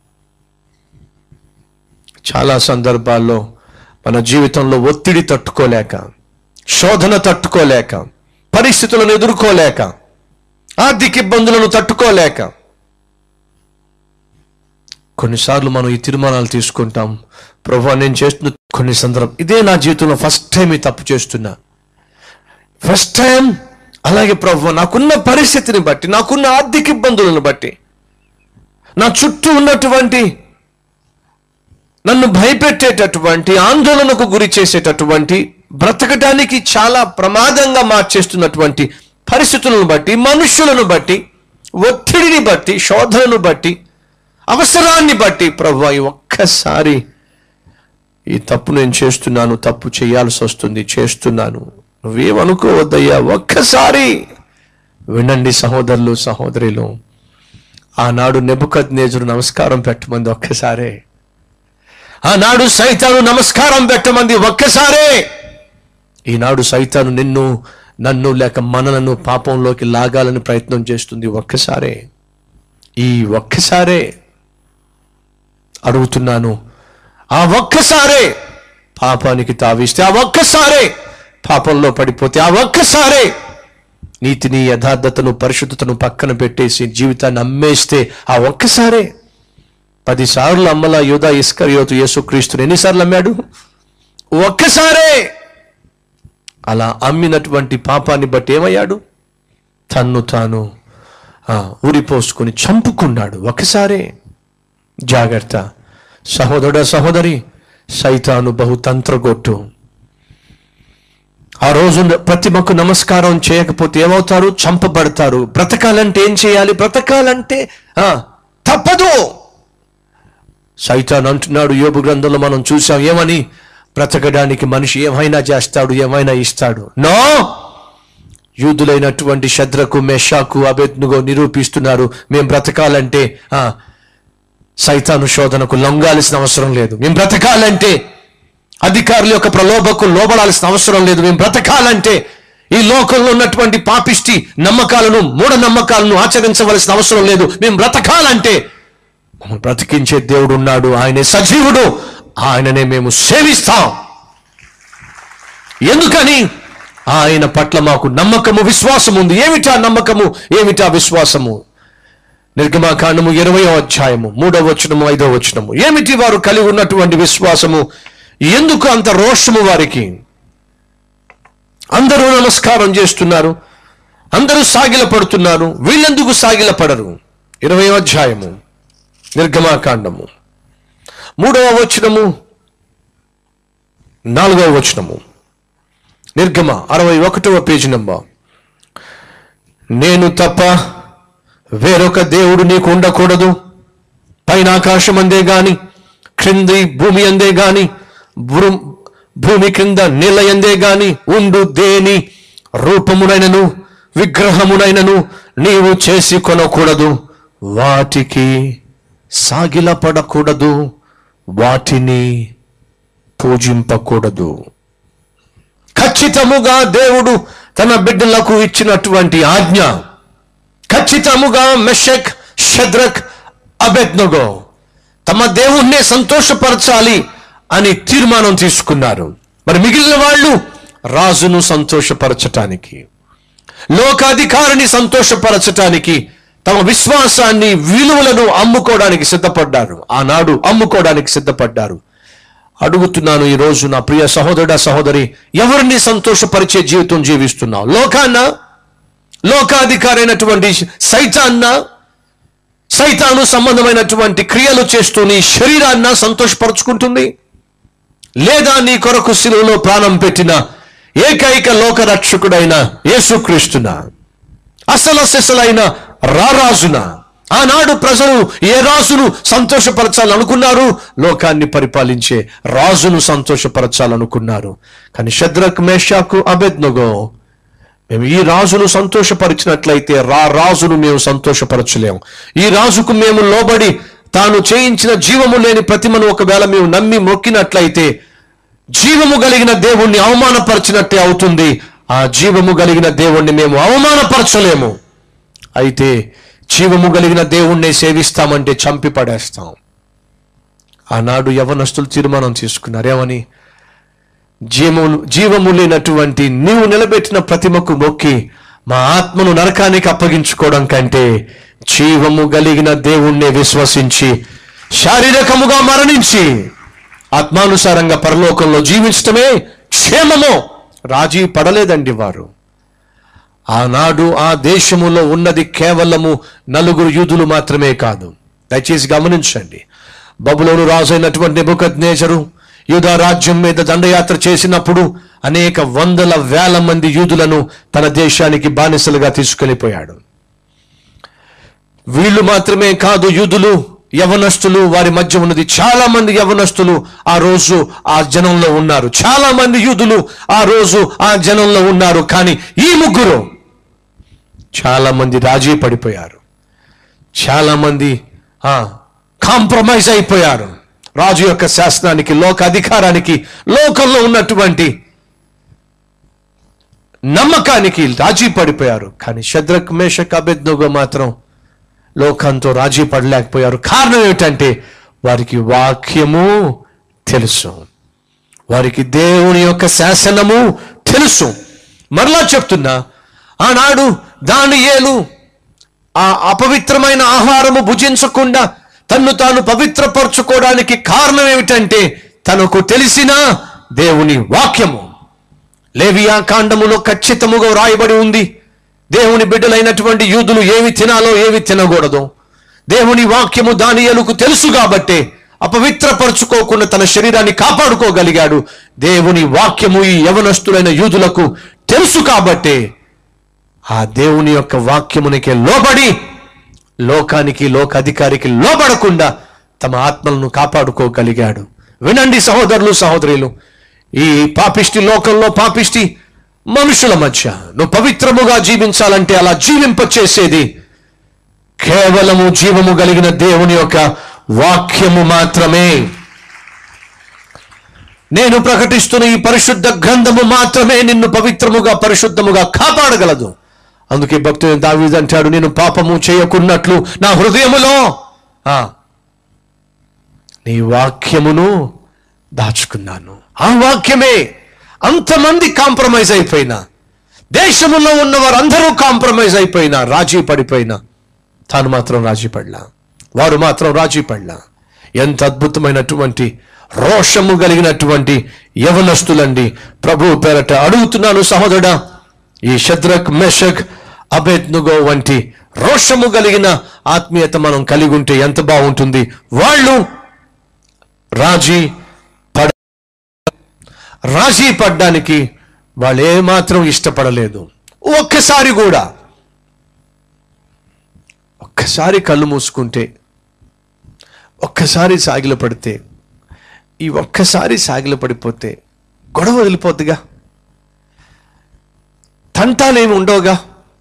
చాలా సందర్భాల్లో మన జీవితంలో ఒత్తిడి తట్టుకోలేక శోధన తట్టుకోలేక పరిస్థితులను ఎదుర్కోలేక ఆర్థిక ఇబ్బందులను తట్టుకోలేక కొన్నిసార్లు మనం ఈ తీర్మానాలు తీసుకుంటాం ప్రభు నేను చేస్తున్న కొన్ని సందర్భం ఇదే నా జీవితంలో ఫస్ట్ టైం ఈ తప్పు చేస్తున్నా ఫస్ట్ టైం అలాగే ప్రభు నాకున్న పరిస్థితిని బట్టి నాకున్న ఆర్థిక ఇబ్బందులను బట్టి నా చుట్టూ ఉన్నటువంటి నన్ను భయపెట్టేటటువంటి ఆందోళనకు గురి చేసేటటువంటి బ్రతకడానికి చాలా ప్రమాదంగా మార్చేస్తున్నటువంటి పరిస్థితులను బట్టి మనుషులను బట్టి ఒత్తిడిని బట్టి శోధనను బట్టి అవసరాన్ని బట్టి ప్రభు ఈ ఒక్కసారి ఈ తప్పు నేను చేస్తున్నాను తప్పు చేయాల్సి వస్తుంది చేస్తున్నాను నువ్వేమనుకోవద్దయ్యా ఒక్కసారి వినండి సహోదరులు సహోదరులు ఆనాడు నెబుకద్ నేజుడు నమస్కారం పెట్టమంది ఒక్కసారే ఆనాడు సైతాను నమస్కారం పెట్టమంది ఒక్కసారే ఈనాడు సైతాను నిన్ను నన్ను లేక మనలను పాపంలోకి లాగాలని ప్రయత్నం చేస్తుంది ఒక్కసారే ఈ ఒక్కసారే అడుగుతున్నాను ఆ ఒక్కసారే పాపానికి తావిస్తే ఆ ఒక్కసారే పాపంలో పడిపోతే ఆ ఒక్కసారే నీతిని యథార్థతను పరిశుద్ధతను పక్కన పెట్టేసి జీవితాన్ని అమ్మేస్తే ఆ ఒక్కసారే పదిసార్లు అమ్మల యోధా ఇస్కరియోతు యేసుక్రీస్తుని ఎన్నిసార్లు అమ్మాడు ఒక్కసారే అలా అమ్మినటువంటి పాపాన్ని బట్టి ఏమయ్యాడు తన్ను తాను ఆ, ఉరిపోసుకొని చంపుకున్నాడు ఒకసారే జాగ్రత్త సహోదరుడ సహోదరి సైతాను బహు తంత్రగొట్టు ఆ రోజు ప్రతిమకు నమస్కారం చేయకపోతే ఏమవుతారు చంపబడతారు బ్రతకాలంటే ఏం చేయాలి బ్రతకాలంటే ఆ, తప్పదు సైతాన్ అంటున్నాడు యోబు గ్రంథంలో మనం చూసాం ఏమని బ్రతకడానికి మనిషి ఏమైనా చేస్తాడు ఏమైనా ఇస్తాడు నో యూదులైనటువంటి శద్రకు మెషాకు అభెత్నుగో నిరూపిస్తున్నారు మేము బ్రతకాలంటే ఆ సైతాను శోధనకు లొంగాల్సిన అవసరం లేదు మేము బ్రతకాలంటే అధికారుల యొక్క ప్రలోభకు లోబడాల్సిన అవసరం లేదు మేము బ్రతకాలంటే ఈ లోకంలో ఉన్నటువంటి పాపిష్టి నమ్మకాలను మూఢ నమ్మకాలను ఆచరించవలసిన అవసరం లేదు మేము బ్రతకాలంటే మమ్మల్ని బ్రతికించే దేవుడు ఉన్నాడు ఆయనే సజీవుడు ఆయననే మేము సేవిస్తాం ఎందుకని ఆయన పట్ల మాకు నమ్మకము విశ్వాసం ఉంది ఏమిటా నమ్మకము ఏమిటా విశ్వాసము నిర్గమాకాండము ఇరవయో అధ్యాయము మూడవ వచనము ఐదవ వచనము ఏమిటి వారు కలిగి ఉన్నటువంటి విశ్వాసము ఎందుకు అంత రోషము వారికి అందరూ నమస్కారం చేస్తున్నారు అందరూ సాగిల పడుతున్నారు వీళ్ళెందుకు సాగిల పడరు ఇరవయో అధ్యాయము నిర్గమాకాండము మూడవ వచనము నాలుగవ వచనము నిర్గమ అరవై ఒకటవ పేజీ నంబర్ నేను తప్ప వేరొక దేవుడు నీకు ఉండకూడదు పైన ఆకాశం అందే గాని క్రింది భూమి అందే గాని భూ- భూమి క్రింద నీళ్ళ ఎందే గాని ఉండు దేని రూపమునైనను విగ్రహమునైనను నీవు చేసి కొనకూడదు వాటికి సాగిలపడకూడదు వాటిని పూజింపకూడదు ఖచ్చితముగా దేవుడు తన బిడ్డలకు ఇచ్చినటువంటి ఆజ్ఞ ఖచ్చితముగా మెషక్ షద్రక్ అబెద్నగో తమ దేవుణ్ణే సంతోషపరచాలి అని తీర్మానం తీసుకున్నారు మరి మిగిలిన వాళ్ళు రాజును సంతోషపరచటానికి లోకాధికారిని సంతోషపరచటానికి తమ విశ్వాసాన్ని విలువలను అమ్ముకోవడానికి సిద్ధపడ్డారు ఆనాడు అమ్ముకోవడానికి సిద్ధపడ్డారు అడుగుతున్నాను ఈ రోజు నా ప్రియ సహోదరుడ సహోదరి ఎవరిని సంతోషపరిచే జీవితం జీవిస్తున్నావు లోకాన్న లోకాధికారైనటువంటి సైతాన్న సైతాను సంబంధమైనటువంటి క్రియలు చేస్తూ నీ శరీరాన్న సంతోషపరుచుకుంటుంది లేదా నీ కొరకు శిలువలో ప్రాణం పెట్టిన ఏకైక లోకరక్షకుడైన యేసుక్రీస్తున అసలు సిసలైన రారాజున ఆనాడు ప్రజలు ఏ రాజును సంతోషపరచాలనుకున్నారు లోకాన్ని పరిపాలించే రాజును సంతోషపరచాలనుకున్నారు కానీ శద్రక్ మేషాకు అబెద్నగో మేము ఈ రాజును సంతోషపరిచినట్లయితే రా రాజును మేము సంతోషపరచలేము ఈ రాజుకు మేము లోబడి తాను చేయించిన జీవము లేని ప్రతిమను ఒకవేళ మేము నమ్మి మొక్కినట్లయితే జీవము కలిగిన దేవుణ్ణి అవమానపరిచినట్టే అవుతుంది ఆ జీవము కలిగిన దేవుణ్ణి మేము అవమానపరచలేము అయితే జీవము కలిగిన దేవుణ్ణి సేవిస్తామంటే చంపి పడేస్తాం ఆనాడు యవనస్తులు తీర్మానం తీసుకున్నారు ఏమని జీవము జీవము లేనటువంటి నీవు నిలబెట్టిన ప్రతిమకు మొక్కి మా ఆత్మను నరకానికి అప్పగించుకోవడం కంటే జీవము కలిగిన దేవుణ్ణి విశ్వసించి శారీరకముగా మరణించి ఆత్మానుసారంగా పరలోకంలో జీవించటమే క్షేమము రాజీ పడలేదండి వారు ఆనాడు ఆ దేశములో ఉన్నది కేవలము నలుగురు యూదులు మాత్రమే కాదు దయచేసి గమనించండి బబులోను రాజు అయినటువంటి నెబుకద్నేజరు యూదా రాజ్యం మీద దండయాత్ర చేసినప్పుడు అనేక వందల వేల మంది యూదులను తన దేశానికి బానిసలుగా తీసుకెళ్లిపోయాడు వీళ్ళు మాత్రమే కాదు యూదులు యవనస్తులు వారి మధ్య ఉన్నది చాలా మంది యవనస్తులు ఆ రోజు ఆ జనంలో ఉన్నారు చాలా మంది యూదులు ఆ రోజు ఆ జనంలో ఉన్నారు కానీ ఈ ముగ్గురు చాలా మంది రాజీ పడిపోయారు చాలా మంది కాంప్రమైజ్ అయిపోయారు రాజు యొక్క శాసనానికి లోక అధికారానికి లోకంలో ఉన్నటువంటి నమ్మకానికి రాజీ పడిపోయారు కానీ శద్రక్ మేషక్ అబెద్నోగో మాత్రం లోకంతో రాజీ పడలేకపోయారు కారణం ఏమిటంటే వారికి వాక్యము తెలుసు వారికి దేవుని యొక్క శాసనము తెలుసు మరలా చెప్తున్నా ఆనాడు దాని ఏలు ఆ అపవిత్రమైన ఆహారము భుజించకుండా తన్ను తాను పవిత్రపరచుకోవడానికి కారణం ఏమిటంటే తనకు తెలిసిన దేవుని వాక్యము లేవియా కాండములో ఖచ్చితముగా వ్రాయబడి ఉంది దేవుని బిడ్డలైనటువంటి యూదులు ఏవి తినాలో ఏవి తినకూడదు దేవుని వాక్యము దానియలకు తెలుసు కాబట్టే అపవిత్రపరచుకోకుండా తన శరీరాన్ని కాపాడుకోగలిగాడు దేవుని వాక్యము ఈ యవనస్తులైన యూదులకు తెలుసు కాబట్టే ఆ దేవుని యొక్క వాక్యమునికి లోబడి లోకానికి లోక అధికారికి లోబడకుండా తమ ఆత్మలను కాపాడుకోగలిగాడు వినండి సహోదరులు సహోదరులు ఈ పాపిష్టి లోకంలో పాపిష్టి మనుషుల మధ్య నువ్వు పవిత్రముగా జీవించాలంటే అలా జీవింపచేసేది కేవలము జీవము కలిగిన దేవుని యొక్క వాక్యము మాత్రమే నేను ప్రకటిస్తున్న ఈ పరిశుద్ధ గ్రంథము మాత్రమే నిన్ను పవిత్రముగా పరిశుద్ధముగా కాపాడగలదు అందుకే భక్తుడు దావీదు అంటాడు నేను పాపము చేయకున్నట్లు నా హృదయములో ఆ, నీ వాక్యమును దాచుకున్నాను ఆ వాక్యమే అంతమంది కాంప్రమైజ్ అయిపోయినా దేశములో ఉన్న వారందరూ కాంప్రమైజ్ అయిపోయినా రాజీ పడిపోయినా తాను మాత్రం రాజీ పడలా వారు మాత్రం రాజీ పడలా ఎంత అద్భుతమైనటువంటి రోషము కలిగినటువంటి యవనస్తులండి ప్రభు పేరట అడుగుతున్నాను సహోదరుడా ఈ శద్రక్ మెషక్ అబెద్నుగో వంటి రోషము కలిగిన ఆత్మీయత మనం కలిగి ఉంటే ఎంత బాగుంటుంది వాళ్ళు రాజీ పడ రాజీ పడ్డానికి వాళ్ళు ఏమాత్రం ఇష్టపడలేదు ఒక్కసారి కూడా ఒక్కసారి కళ్ళు మూసుకుంటే ఒక్కసారి సాగిల పడితే ఈ ఒక్కసారి సాగిల పడిపోతే గొడవ వదిలిపోద్దిగా తంటాలేమి ఉండవుగా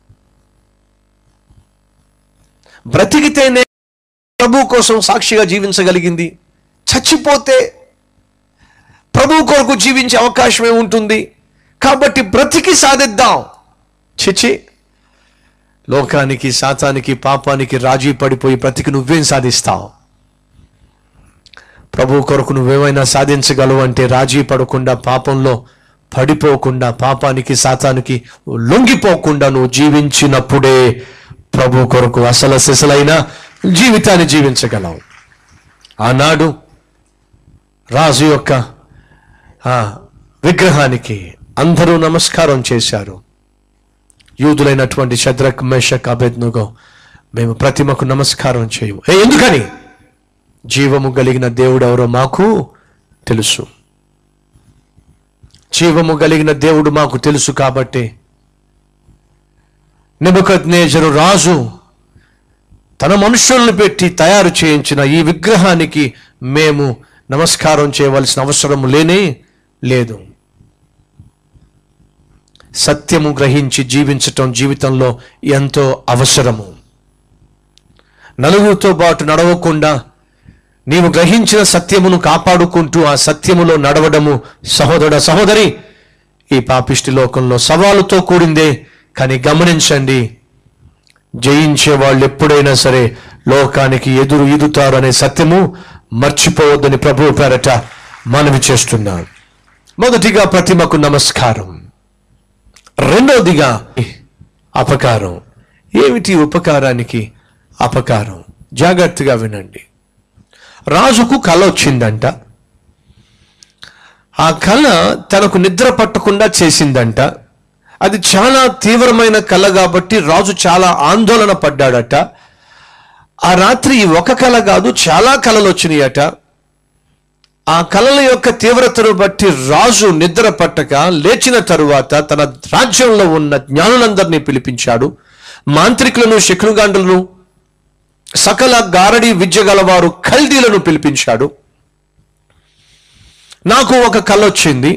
బ్రతికితేనే ప్రభు కోసం సాక్షిగా జీవించగలిగింది చచ్చిపోతే ప్రభు కొరకు జీవించే అవకాశం ఏముంటుంది కాబట్టి బ్రతికి సాధిద్దాం చిచి లోకానికి శాతానికి పాపానికి రాజీ పడిపోయి బ్రతికి నువ్వేం సాధిస్తావు ప్రభు కొరకు నువ్వేమైనా సాధించగలవు అంటే రాజీ పడకుండా పాపంలో పడిపోకుండా పాపానికి సాతానికి లొంగిపోకుండా నువ్వు జీవించినప్పుడే ప్రభు కొరకు అసలు సిసలైన జీవితాన్ని జీవించగలవు ఆనాడు రాజు యొక్క ఆ విగ్రహానికి అందరూ నమస్కారం చేశారు యూదులైనటువంటి శద్రక్ మేషక్ అభెద్నుగో మేము ప్రతిమకు నమస్కారం చేయము ఏ ఎందుకని జీవము కలిగిన దేవుడు ఎవరో మాకు తెలుసు జీవము కలిగిన దేవుడు మాకు తెలుసు కాబట్టి నెబుకద్నేజరు రాజు తన మనుషులను పెట్టి తయారు చేయించిన ఈ విగ్రహానికి మేము నమస్కారం చేయవలసిన అవసరం లేనే లేదు సత్యము గ్రహించి జీవించటం జీవితంలో ఎంతో అవసరము నలుగురితో పాటు నడవకుండా నీవు గ్రహించిన సత్యమును కాపాడుకుంటూ ఆ సత్యములో నడవడము సహోదర సహోదరి ఈ పాపిష్టి లోకంలో సవాలుతో కూడిందే కానీ గమనించండి జయించే వాళ్ళు ఎప్పుడైనా సరే లోకానికి ఎదురు ఈదుతారు అనే సత్యము మర్చిపోవద్దని ప్రభువు పేరట మనవి చేస్తున్నాను మొదటిగా ప్రతిమకు నమస్కారం రెండవదిగా అపకారం ఏమిటి ఉపకారానికి అపకారం జాగ్రత్తగా వినండి రాజుకు కళ వచ్చిందంట ఆ కళ తనకు నిద్ర పట్టకుండా చేసిందంట అది చాలా తీవ్రమైన కళ కాబట్టి రాజు చాలా ఆందోళన పడ్డాడట ఆ రాత్రి ఈ ఒక కళ కాదు చాలా కళలు వచ్చినాయట ఆ కళల యొక్క తీవ్రతను బట్టి రాజు నిద్ర పట్టక లేచిన తరువాత తన రాజ్యంలో ఉన్న జ్ఞానులందరినీ పిలిపించాడు మాంత్రికులను శకునుగాండులను సకల గారడి విద్య గలవారు ఖల్దీలను పిలిపించాడు నాకు ఒక కళ వచ్చింది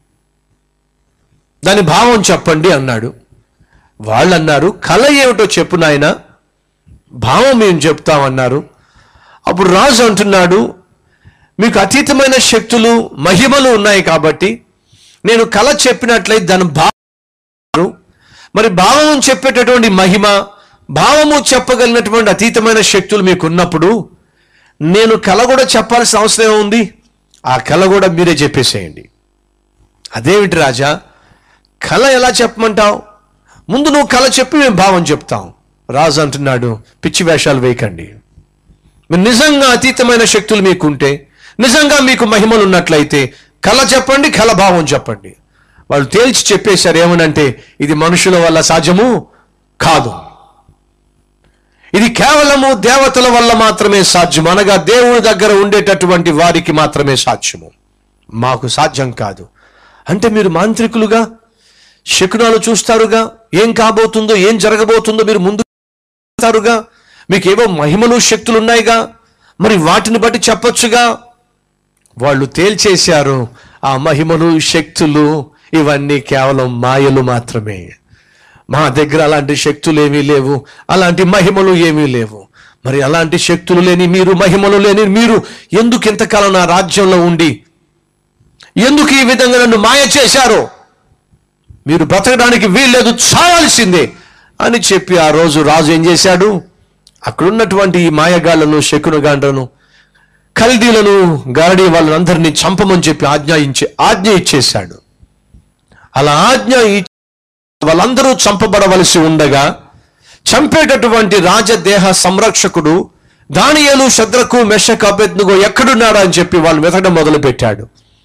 దాని భావం చెప్పండి అన్నాడు వాళ్ళు అన్నారు కళ ఏమిటో చెప్పు నాయన భావం మేము చెప్తామన్నారు అప్పుడు రాజు అంటున్నాడు మీకు అతీతమైన శక్తులు మహిమలు ఉన్నాయి కాబట్టి నేను కళ చెప్పినట్లయితే దాని భావం మరి భావం చెప్పేటటువంటి మహిమ భావము చెప్పగలిగినటువంటి అతీతమైన శక్తులు మీకు ఉన్నప్పుడు నేను కళ కూడా చెప్పాల్సిన అవసరం ఉంది ఆ కళ కూడా మీరే చెప్పేసేయండి అదేమిటి రాజా కళ ఎలా చెప్పమంటావు ముందు నువ్వు కళ చెప్పి మేము భావం చెప్తాం రాజు అంటున్నాడు పిచ్చి వేషాలు వేయకండి మీరు నిజంగా అతీతమైన శక్తులు మీకుంటే నిజంగా మీకు మహిమలు ఉన్నట్లయితే కళ చెప్పండి కళ భావం చెప్పండి వాళ్ళు తేల్చి చెప్పేశారు ఏమనంటే ఇది మనుషుల వల్ల సాధ్యము కాదు ఇది కేవలము దేవతల వల్ల మాత్రమే సాధ్యం అనగా దేవుని దగ్గర ఉండేటటువంటి వారికి మాత్రమే సాధ్యము మాకు సాధ్యం కాదు అంటే మీరు మాంత్రికులుగా శకునాలు చూస్తారుగా ఏం కాబోతుందో ఏం జరగబోతుందో మీరు ముందు చూస్తారుగా మీకు ఏవో మహిమలు శక్తులు ఉన్నాయిగా మరి వాటిని బట్టి చెప్పొచ్చుగా వాళ్ళు తేల్చేశారు ఆ మహిమలు శక్తులు ఇవన్నీ కేవలం మాయలు మాత్రమే మా దగ్గర అలాంటి శక్తులు ఏమీ లేవు అలాంటి మహిమలు ఏమీ లేవు మరి అలాంటి శక్తులు లేని మీరు మహిమలు లేని మీరు ఎందుకు ఇంతకాలం నా రాజ్యంలో ఉండి ఎందుకు ఈ విధంగా నన్ను మాయ చేశారో మీరు బ్రతకడానికి వీల్లేదు చావాల్సిందే అని చెప్పి ఆ రోజు రాజు ఏం చేశాడు అక్కడున్నటువంటి ఈ మాయగాళ్లను శకునుగాండ్రను ఖల్దీలను గారడీ వాళ్ళందరినీ చంపమని చెప్పి ఆజ్ఞాయించి ఆజ్ఞ ఇచ్చేశాడు అలా ఆజ్ఞ ఇచ్చి వాళ్ళందరూ చంపబడవలసి ఉండగా చంపేటటువంటి రాజదేహ సంరక్షకుడు దానియేలు శద్రకు మెషక్ అభ్యర్థుగో ఎక్కడున్నాడా అని చెప్పి వాళ్ళు వెతకడం మొదలుపెట్టాడు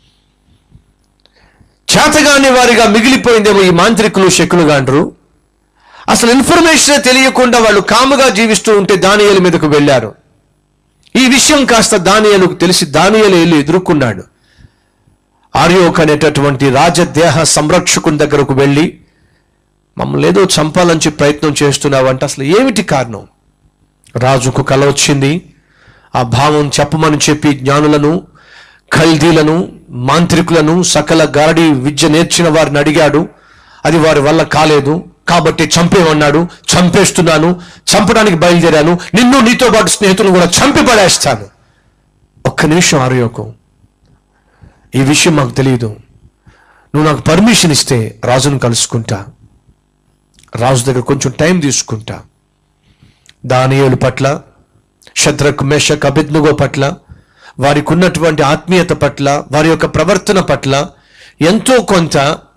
చేతగాని వారిగా మిగిలిపోయిందేమో ఈ మాంత్రికులు శకులుగాండ్రు అసలు ఇన్ఫర్మేషన్ తెలియకుండా వాళ్ళు కాముగా జీవిస్తూ ఉంటే దానియేలు మీదకు వెళ్ళారు ఈ విషయం కాస్త దానియేలుకు తెలిసి దానియేలు వెళ్ళి ఎదుర్కొన్నాడు ఆర్యోక్ అనేటటువంటి రాజదేహ సంరక్షకుని దగ్గరకు వెళ్ళి మమ్మల్ని ఏదో చంపాలని చెప్పి ప్రయత్నం చేస్తున్నావంటే అసలు ఏమిటి కారణం రాజుకు కల వచ్చింది ఆ భావం చెప్పమని చెప్పి జ్ఞానులను ఖల్దీలను మాంత్రికులను సకల గారడి విద్య నేర్చిన వారిని అడిగాడు అది వారి వల్ల కాలేదు కాబట్టి చంపేమన్నాడు చంపేస్తున్నాను చంపడానికి బయలుదేరాను నిన్ను నీతో పాటు స్నేహితులను కూడా చంపి పడేస్తాను ఒక్క నిమిషం ఆరోగ్యం ఈ విషయం మాకు తెలియదు నువ్వు నాకు పర్మిషన్ ఇస్తే రాజును కలుసుకుంటా రాజు దగ్గర కొంచెం టైం తీసుకుంటా దానియేలు పట్ల శత్రకు మేషక్ అభిజ్ఞగో పట్ల వారికి ఉన్నటువంటి ఆత్మీయత పట్ల వారి యొక్క ప్రవర్తన పట్ల ఎంతో కొంత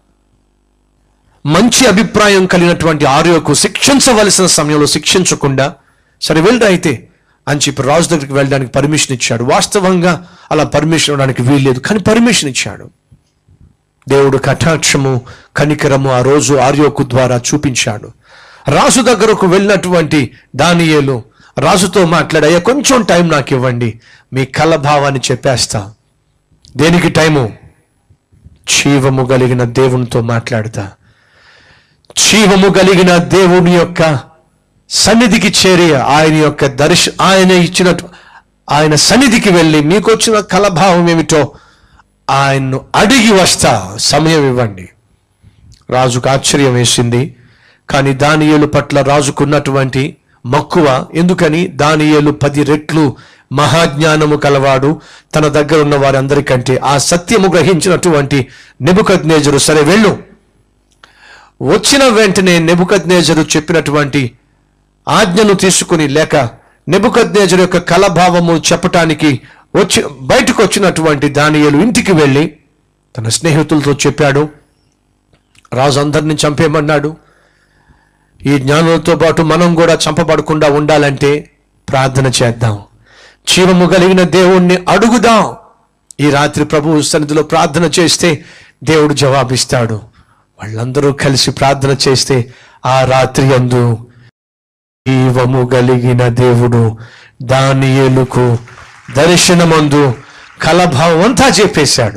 మంచి అభిప్రాయం కలిగినటువంటి ఆర్యోకు శిక్షించవలసిన సమయంలో శిక్షించకుండా సరే వెళ్ళరా అయితే అని చెప్పి రాజు దగ్గరికి వెళ్ళడానికి పర్మిషన్ ఇచ్చాడు వాస్తవంగా అలా పర్మిషన్ ఇవ్వడానికి వీల్లేదు కానీ పర్మిషన్ ఇచ్చాడు దేవుడు కటాక్షము కనికరము ఆ రోజు ఆర్యోకు ద్వారా చూపించాడు రాజు దగ్గరకు వెళ్ళినటువంటి దానియేలు రాజుతో మాట్లాడయ్యా కొంచెం టైం నాకు ఇవ్వండి మీ కలభావాన్ని చెప్పేస్తా దేనికి టైము జీవము కలిగిన దేవునితో మాట్లాడతా జీవము కలిగిన దేవుని యొక్క సన్నిధికి చేరి ఆయన యొక్క దర్శ ఆయన ఇచ్చినట్టు ఆయన సన్నిధికి వెళ్ళి మీకు వచ్చిన కలభావం ఏమిటో ఆయన్ను అడిగి వస్తా సమయం ఇవ్వండి రాజుకు ఆశ్చర్యం వేసింది కానీ దానియేలు పట్ల రాజుకున్నటువంటి మక్కువ ఎందుకని దానియేలు పది రెట్లు మహాజ్ఞానము కలవాడు తన దగ్గర ఉన్న వారందరికంటే ఆ సత్యము గ్రహించినటువంటి నెబుకద్నేజరు సరే వెళ్ళు వచ్చిన వెంటనే నెబుకద్నేజరు చెప్పినటువంటి ఆజ్ఞను తీసుకుని లేక నెబుకద్నేజరు యొక్క కలభావము చెప్పటానికి వచ్చి బయటకు వచ్చినటువంటి దానియేలు ఇంటికి వెళ్ళి తన స్నేహితులతో చెప్పాడు రాజు అందరిని చంపేయమన్నాడు ఈ జ్ఞానులతో పాటు మనం కూడా చంపబడకుండా ఉండాలంటే ప్రార్థన చేద్దాం జీవము కలిగిన దేవుణ్ణి అడుగుదాం ఈ రాత్రి ప్రభు సన్నిధిలో ప్రార్థన చేస్తే దేవుడు జవాబిస్తాడు వాళ్ళందరూ కలిసి ప్రార్థన చేస్తే ఆ రాత్రి అందు జీవము కలిగిన దేవుడు దానియేలుకు దర్శనమందు కలభావం అంతా చెప్పేశాడు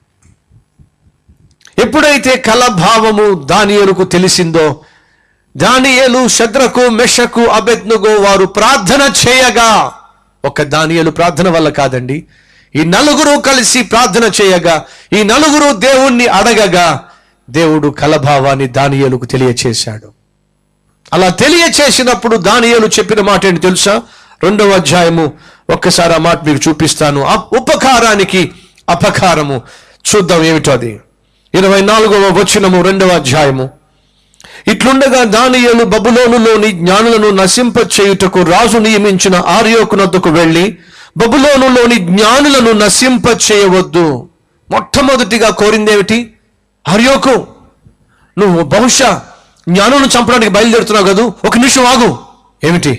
ఎప్పుడైతే కలభావము దానియేలుకు తెలిసిందో దానియేలు శద్రకు మెషకు అబెద్నుగో వారు ప్రార్థన చేయగా ఒక దానియేలు ప్రార్థన వల్ల కాదండి ఈ నలుగురు కలిసి ప్రార్థన చేయగా ఈ నలుగురు దేవుణ్ణి అడగగా దేవుడు కలభావాన్ని దానియేలుకు తెలియచేశాడు అలా తెలియచేసినప్పుడు దానియేలు చెప్పిన మాట ఏంటి తెలుసా రెండవ అధ్యాయము ఒక్కసారి ఆ మాట మీకు చూపిస్తాను ఆ ఉపకారానికి అపకారము చూద్దాం ఏమిటో అది ఇరవై నాలుగవ వచనము రెండవ అధ్యాయము ఇట్లుండగా దానియేలు బబులోనులోని జ్ఞానులను నశింప చేయుటకు రాజు నియమించిన ఆర్యోకునద్దుకు వెళ్ళి బబులోనులోని జ్ఞానులను నశింప చేయవద్దు మొట్టమొదటిగా కోరిందేమిటి ఆర్యోకు నువ్వు బహుశా జ్ఞానులను చంపడానికి బయలుదేరుతున్నావు కదూ ఒక నిమిషం ఆగు ఏమిటి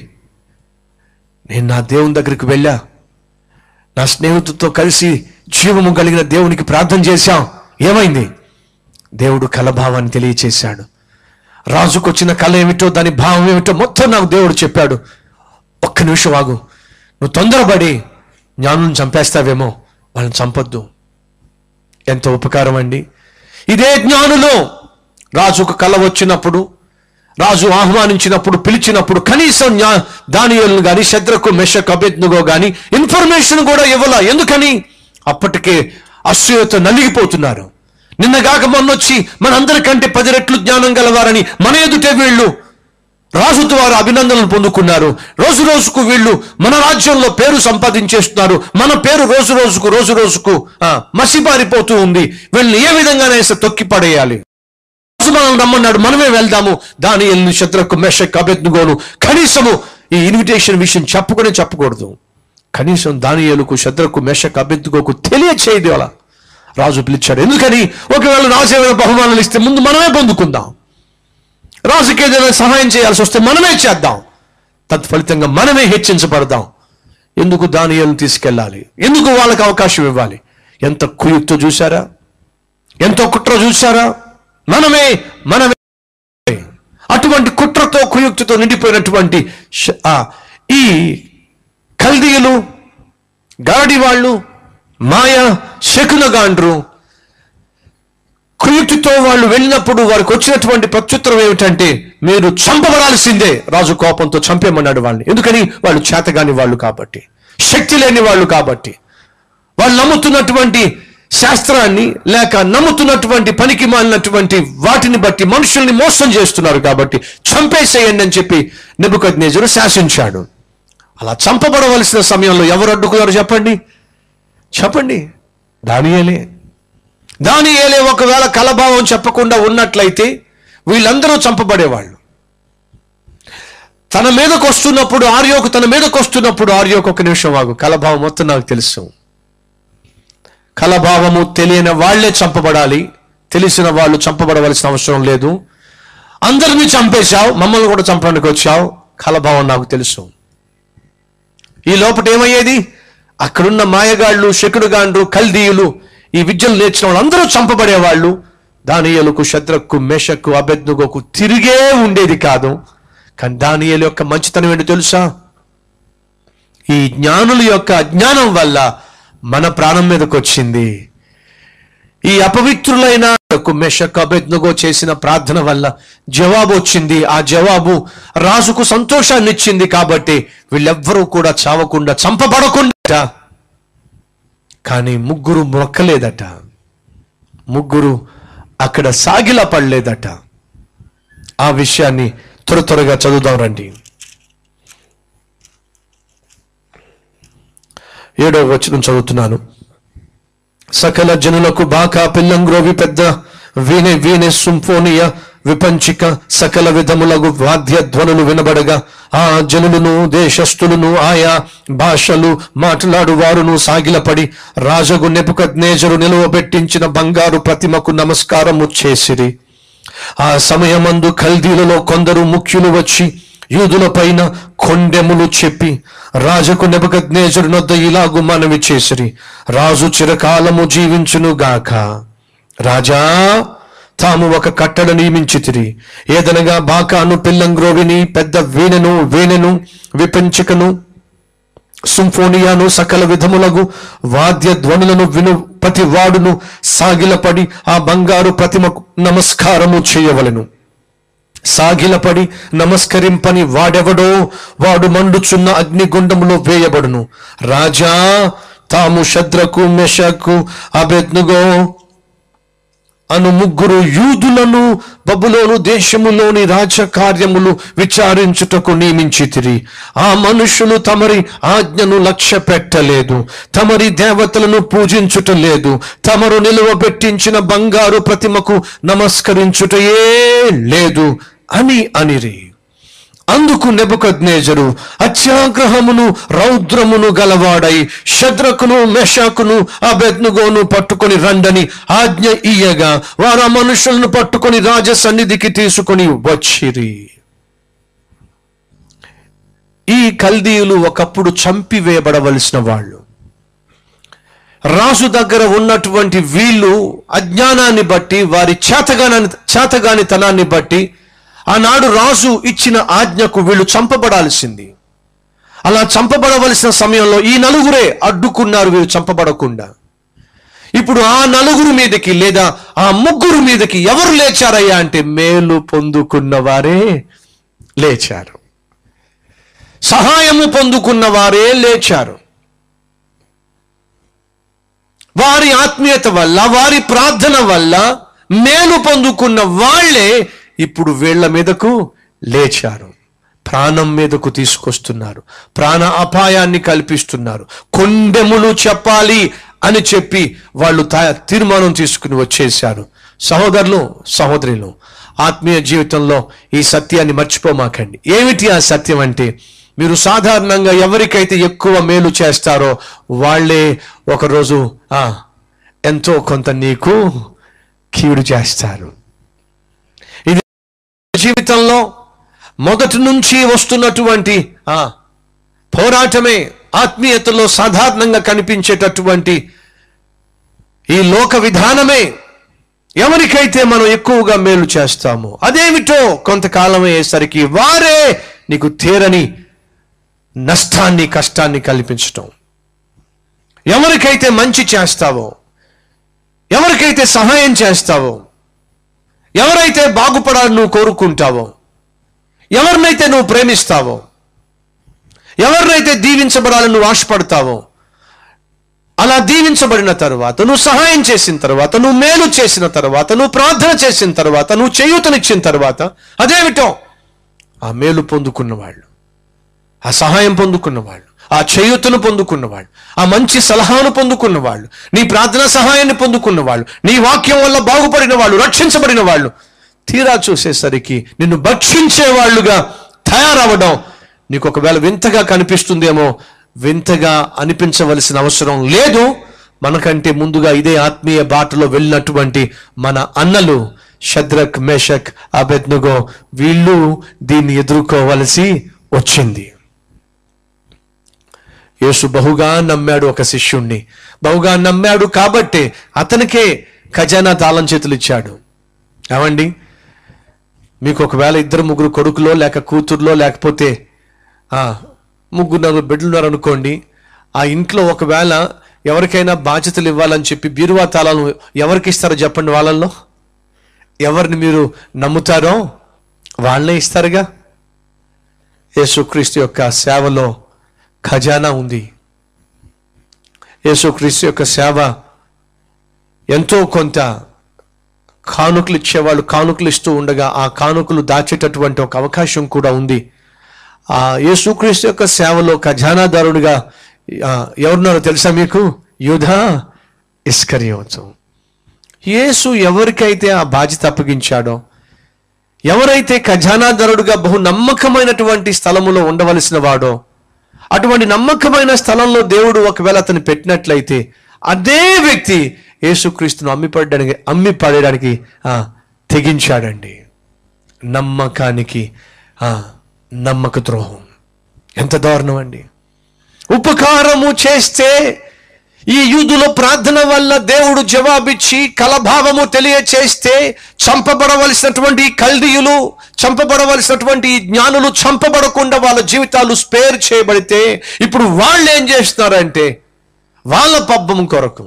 నేను నా దేవుని దగ్గరికి వెళ్ళా నా స్నేహితులతో కలిసి జీవము కలిగిన దేవునికి ప్రార్థన చేశాం ఏమైంది దేవుడు కలభావాన్ని తెలియచేశాడు రాజుకు వచ్చిన కళ ఏమిటో దాని భావం ఏమిటో మొత్తం నాకు దేవుడు చెప్పాడు ఒక్క నిమిషం ఆగు నువ్వు తొందరపడి జ్ఞానం చంపేస్తావేమో వాళ్ళని చంపొద్దు ఎంత ఉపకారం అండి ఇదే జ్ఞానులు రాజుకు కళ వచ్చినప్పుడు రాజు ఆహ్వానించినప్పుడు పిలిచినప్పుడు కనీసం జ్ఞా దానియలను కానీ శద్రకు మెషక్ అభ్యర్థుగో కానీ ఇన్ఫర్మేషన్ కూడా ఇవ్వాల ఎందుకని అప్పటికే అసూయతో నలిగిపోతున్నారు నిన్నగాక మొన్నొచ్చి మనందరికంటే పది రెట్లు జ్ఞానం గలవారని మన ఎదుటే వీళ్ళు రాజు ద్వారా అభినందనలు పొందుకున్నారు రోజు రోజుకు వీళ్ళు మన రాజ్యంలో పేరు సంపాదించేస్తున్నారు మన పేరు రోజు రోజుకు రోజు రోజుకు ఆ, మసిపారిపోతూ ఉంది వీళ్ళని ఏ విధంగానైనా తొక్కి పడేయాలి రాజు మనల్ని రమ్మన్నాడు మనమే వెళ్దాము దాని ఎల్లు శత్రకు మెషక్ అభ్యర్థుగోను కనీసము ఈ ఇన్విటేషన్ విషయం చెప్పుకునే చెప్పకూడదు కనీసం దానియేలుకు శత్రకు మెషక్ అభ్యర్థుగోకు తెలియచేయదు అలా రాజు పిలిచాడు ఎందుకని ఒకవేళ రాజు ఏమైనా బహుమానాలు ఇస్తే ముందు మనమే పొందుకుందాం రాజుకి ఏదైనా సహాయం చేయాల్సి వస్తే మనమే చేద్దాం తత్ఫలితంగా మనమే హెచ్చించబడదాం ఎందుకు దానియాలను తీసుకెళ్ళాలి ఎందుకు వాళ్ళకి అవకాశం ఇవ్వాలి ఎంత కుయుక్తో చూసారా ఎంతో కుట్ర చూసారా మనమే మనమే అటువంటి కుట్రతో కుయుక్తితో నిండిపోయినటువంటి శ- ఆ, ఈ కల్దీయులు గాడి వాళ్ళు మాయ శకునగాండ్రు కుయుక్తితో వాళ్ళు వెళ్ళినప్పుడు వారికి వచ్చినటువంటి ప్రత్యుత్తరం ఏమిటంటే మీరు చంపబడాల్సిందే రాజు కోపంతో చంపేమన్నాడు వాళ్ళని ఎందుకని వాళ్ళు చేతగాని వాళ్ళు కాబట్టి శక్తి లేని వాళ్ళు కాబట్టి వాళ్ళు నమ్ముతున్నటువంటి శాస్త్రాన్ని లేక నమ్ముతున్నటువంటి పనికి మాలినటువంటి వాటిని బట్టి మనుషుల్ని మోసం చేస్తున్నారు కాబట్టి చంపేసేయండి అని చెప్పి నెబుకద్నేజరు శాసించాడు అలా చంపబడవలసిన సమయంలో ఎవరు అడ్డుకున్నారు చెప్పండి చెప్పండి దానియేలే దానియేలే ఒకవేళ కలభావం చెప్పకుండా ఉన్నట్లయితే వీళ్ళందరూ చంపబడేవాళ్ళు తన మీదకు వస్తున్నప్పుడు ఆర్యోకు తన మీదకు వస్తున్నప్పుడు ఆర్యోకు ఒక నిమిషం ఆగు కలభావం మొత్తం నాకు తెలుసు కలభావము తెలియని వాళ్లే చంపబడాలి తెలిసిన వాళ్ళు చంపబడవలసిన అవసరం లేదు అందరినీ చంపేశావు మమ్మల్ని కూడా చంపడానికి వచ్చావు కలభావం నాకు తెలుసు ఈ లోపట ఏమయ్యేది అక్కడున్న మాయగాళ్ళు శకుడుగాండ్రు కల్దీయులు ఈ విద్యలు నేర్చిన వాళ్ళు అందరూ చంపబడేవాళ్ళు దానియలకు శత్రకు మేషకు అభెజ్ఞకు తిరిగే ఉండేది కాదు కానీ దానియలు యొక్క మంచితనం ఏంటో తెలుసా ఈ జ్ఞానుల యొక్క అజ్ఞానం వల్ల మన ప్రాణం మీదకి వచ్చింది ఈ అపవిత్రులైన మెషక్ అభెజ్ఞగో చేసిన ప్రార్థన వల్ల జవాబు వచ్చింది ఆ జవాబు రాజుకు సంతోషాన్ని ఇచ్చింది కాబట్టి వీళ్ళెవ్వరూ కూడా చావకుండా చంపబడకుండా కానీ ముగ్గురు మొక్కలేదట ముగ్గురు అక్కడ సాగిలా పడలేదట ఆ విషయాన్ని త్వర త్వరగా చదువుదాం రండి ఏడవ వచనం చదువుతున్నాను సకల జనులకు బాకా పిల్లంగ్రోవి పెద్ద వీణె వీణె సుంఫోనియ విపంచిక సకల విధములగు వాద్య ధ్వనులు వినబడగా ఆ జనులను దేశస్థులను ఆయా భాషలు మాట్లాడు వారును సాగిలపడి రాజగు నెపుకద్నేజరు నిలువబెట్టించిన బంగారు ప్రతిమకు నమస్కారము చేసిరి ఆ సమయమందు ఖల్దీలలో కొందరు ముఖ్యులు వచ్చి యూదుల పైన కొండెములు చెప్పి రాజుకు నెబకద్నేజరు నొద్ద ఇలాగు మనవి చేసిరి రాజు చిరకాలము జీవించును గాక రాజా తాము ఒక కట్టడ నియమించితిరి ఏదనగా బాకాను పిల్లంగ్రోవిని పెద్ద వీణెను వీణెను విపంచికను సింఫోనియాను సకల విధములగు వాద్య ధ్వనులను విను ప్రతి వాడును సాగిలపడి ఆ బంగారు ప్రతిమకు నమస్కారము చేయవలెను సాగిలపడి నమస్కరింపని వాడెవడో వాడు మండుచున్న అగ్నిగుండములో వేయబడును రాజా తాము శద్రకు మెషకు అభెజ్ఞగో అను ముగ్గురు యూదులను బబులోను దేశములోని రాజకార్యములు విచారించుటకు నియమించితిరి ఆ మనుషులు తమరి ఆజ్ఞను లక్ష్య పెట్టలేదు తమరి దేవతలను పూజించుట లేదు తమరు నిలువబెట్టించిన బంగారు ప్రతిమకు నమస్కరించుటయే లేదు అని అనిరి అందుకు నెబుకద్నేజరు అత్యాగ్రహమును రౌద్రమును గలవాడై శద్రకును మెషాకును అబెద్నుగోను పట్టుకొని రండని ఆజ్ఞ ఇయ్యగా వారు ఆ మనుషులను పట్టుకొని రాజ సన్నిధికి తీసుకొని వచ్చిరి ఈ కల్దీయులు ఒకప్పుడు చంపివేయబడవలసిన వాళ్ళు రాజు దగ్గర ఉన్నటువంటి వీళ్ళు అజ్ఞానాన్ని బట్టి వారి చేతగాని చేతగానితనాన్ని బట్టి ఆనాడు రాజు ఇచ్చిన ఆజ్ఞకు వీళ్ళు చంపబడాల్సింది అలా చంపబడవలసిన సమయంలో ఈ నలుగురే అడ్డుకున్నారు వీరు చంపబడకుండా ఇప్పుడు ఆ నలుగురు మీదకి లేదా ఆ ముగ్గురు మీదకి ఎవరు లేచారయ్యా అంటే మేలు పొందుకున్న వారే లేచారు సహాయము పొందుకున్న వారే లేచారు వారి ఆత్మీయత వల్ల వారి ప్రార్థన వల్ల మేలు పొందుకున్న వాళ్ళే ఇప్పుడు వీళ్ళ మీదకు లేచారు ప్రాణం మీదకు తీసుకొస్తున్నారు ప్రాణ అపాయాన్ని కల్పిస్తున్నారు కొండెములు చెప్పాలి అని చెప్పి వాళ్ళు తా- తీర్మానం తీసుకుని వచ్చేశారు సహోదరులు సహోదరులు ఆత్మీయ జీవితంలో ఈ సత్యాన్ని మర్చిపోమాకండి ఏమిటి ఆ సత్యం అంటే మీరు సాధారణంగా ఎవరికైతే ఎక్కువ మేలు చేస్తారో వాళ్ళే ఒకరోజు ఆ ఎంతో కొంత నీకు కీడు చేస్తారు ఇది జీవితంలో మొదటి నుంచి వస్తున్నటువంటి ఆ పోరాటమే ఆత్మీయతలో సాధారణంగా కనిపించేటటువంటి ఈ లోక విధానమే ఎవరికైతే మనం ఎక్కువగా మేలు చేస్తామో అదేమిటో కొంతకాలం అయ్యేసరికి వారే నీకు తీరని నష్టాన్ని కష్టాన్ని కల్పించటం ఎవరికైతే మంచి చేస్తావో ఎవరికైతే సహాయం చేస్తావో ఎవరైతే బాగుపడాలని నువ్వు కోరుకుంటావో ఎవరినైతే నువ్వు ప్రేమిస్తావో ఎవరినైతే దీవించబడాలని నువ్వు ఆశపడతావో అలా దీవించబడిన తర్వాత నువ్వు సహాయం చేసిన తర్వాత నువ్వు మేలు చేసిన తర్వాత నువ్వు ప్రార్థన చేసిన తర్వాత నువ్వు చేయూతనిచ్చిన తర్వాత అదేమిటో ఆ మేలు పొందుకున్న వాళ్ళు ఆ సహాయం పొందుకున్న వాళ్ళు ఆ చేయూతను పొందుకున్న వాళ్ళు ఆ మంచి సలహాను పొందుకున్న వాళ్ళు నీ ప్రార్థన సహాయాన్ని పొందుకున్న వాళ్ళు నీ వాక్యం వల్ల బాగుపడిన వాళ్ళు రక్షించబడిన వాళ్ళు తీరా చూసేసరికి నిన్ను భక్షించే వాళ్ళుగా తయారవడం నీకు ఒకవేళ వింతగా కనిపిస్తుందేమో వింతగా అనిపించవలసిన అవసరం లేదు మనకంటే ముందుగా ఇదే ఆత్మీయ బాటలో వెళ్ళినటువంటి మన అన్నలు షద్రక్ మేషక్ అబెద్నుగో వీళ్ళు దీన్ని ఎదుర్కోవలసి వచ్చింది యేసు బహుగా నమ్మాడు ఒక శిష్యుణ్ణి బహుగా నమ్మాడు కాబట్టే అతనికే ఖజానా తాళం చేతులు ఇచ్చాడు ఏమండి మీకు ఒకవేళ ఇద్దరు ముగ్గురు కొడుకులో లేక కూతుర్లో లేకపోతే ఆ, ముగ్గురు నలుగురు బిడ్డలు ఉన్నారు అనుకోండి ఆ ఇంట్లో ఒకవేళ ఎవరికైనా బాధ్యతలు ఇవ్వాలని చెప్పి బీరువా తాళాలు ఎవరికి ఇస్తారో చెప్పండి వాళ్ళల్లో ఎవరిని మీరు నమ్ముతారో వాళ్ళనే ఇస్తారుగా యేసుక్రీస్తు యొక్క సేవలో ఖజానా ఉంది యేసుక్రీస్తు యొక్క సేవ ఎంతో కొంత కానుకలు ఇచ్చేవాళ్ళు కానుకలు ఇస్తూ ఉండగా ఆ కానుకలు దాచేటటువంటి ఒక అవకాశం కూడా ఉంది ఆ యేసుక్రీస్తు యొక్క సేవలో ఖజానాదారుడిగా ఆ, ఎవరున్నారో తెలుసా మీకు యూధా ఇస్కరియోచు యేసు ఎవరికైతే ఆ బాధ్యత అప్పగించాడో ఎవరైతే ఖజానాదారుడుగా బహు నమ్మకమైనటువంటి స్థలములో ఉండవలసిన వాడో అటువంటి నమ్మకమైన స్థలంలో దేవుడు ఒకవేళ అతను పెట్టినట్లయితే అదే వ్యక్తి యేసుక్రీస్తును అమ్మిపడడానికి అమ్మి పడేయడానికి ఆ, తెగించాడండి నమ్మకానికి ఆ, నమ్మక ద్రోహం ఎంత దారుణం అండి ఉపకారము చేస్తే ఈ యూదుల ప్రార్థన వల్ల దేవుడు జవాబిచ్చి కలభావము తెలియచేస్తే చంపబడవలసినటువంటి ఈ కల్దీయులు చంపబడవలసినటువంటి ఈ జ్ఞానులు చంపబడకుండా వాళ్ళ జీవితాలు స్పేర్ చేయబడితే ఇప్పుడు వాళ్ళు ఏం చేస్తున్నారంటే వాళ్ళ పబ్బం కొరకు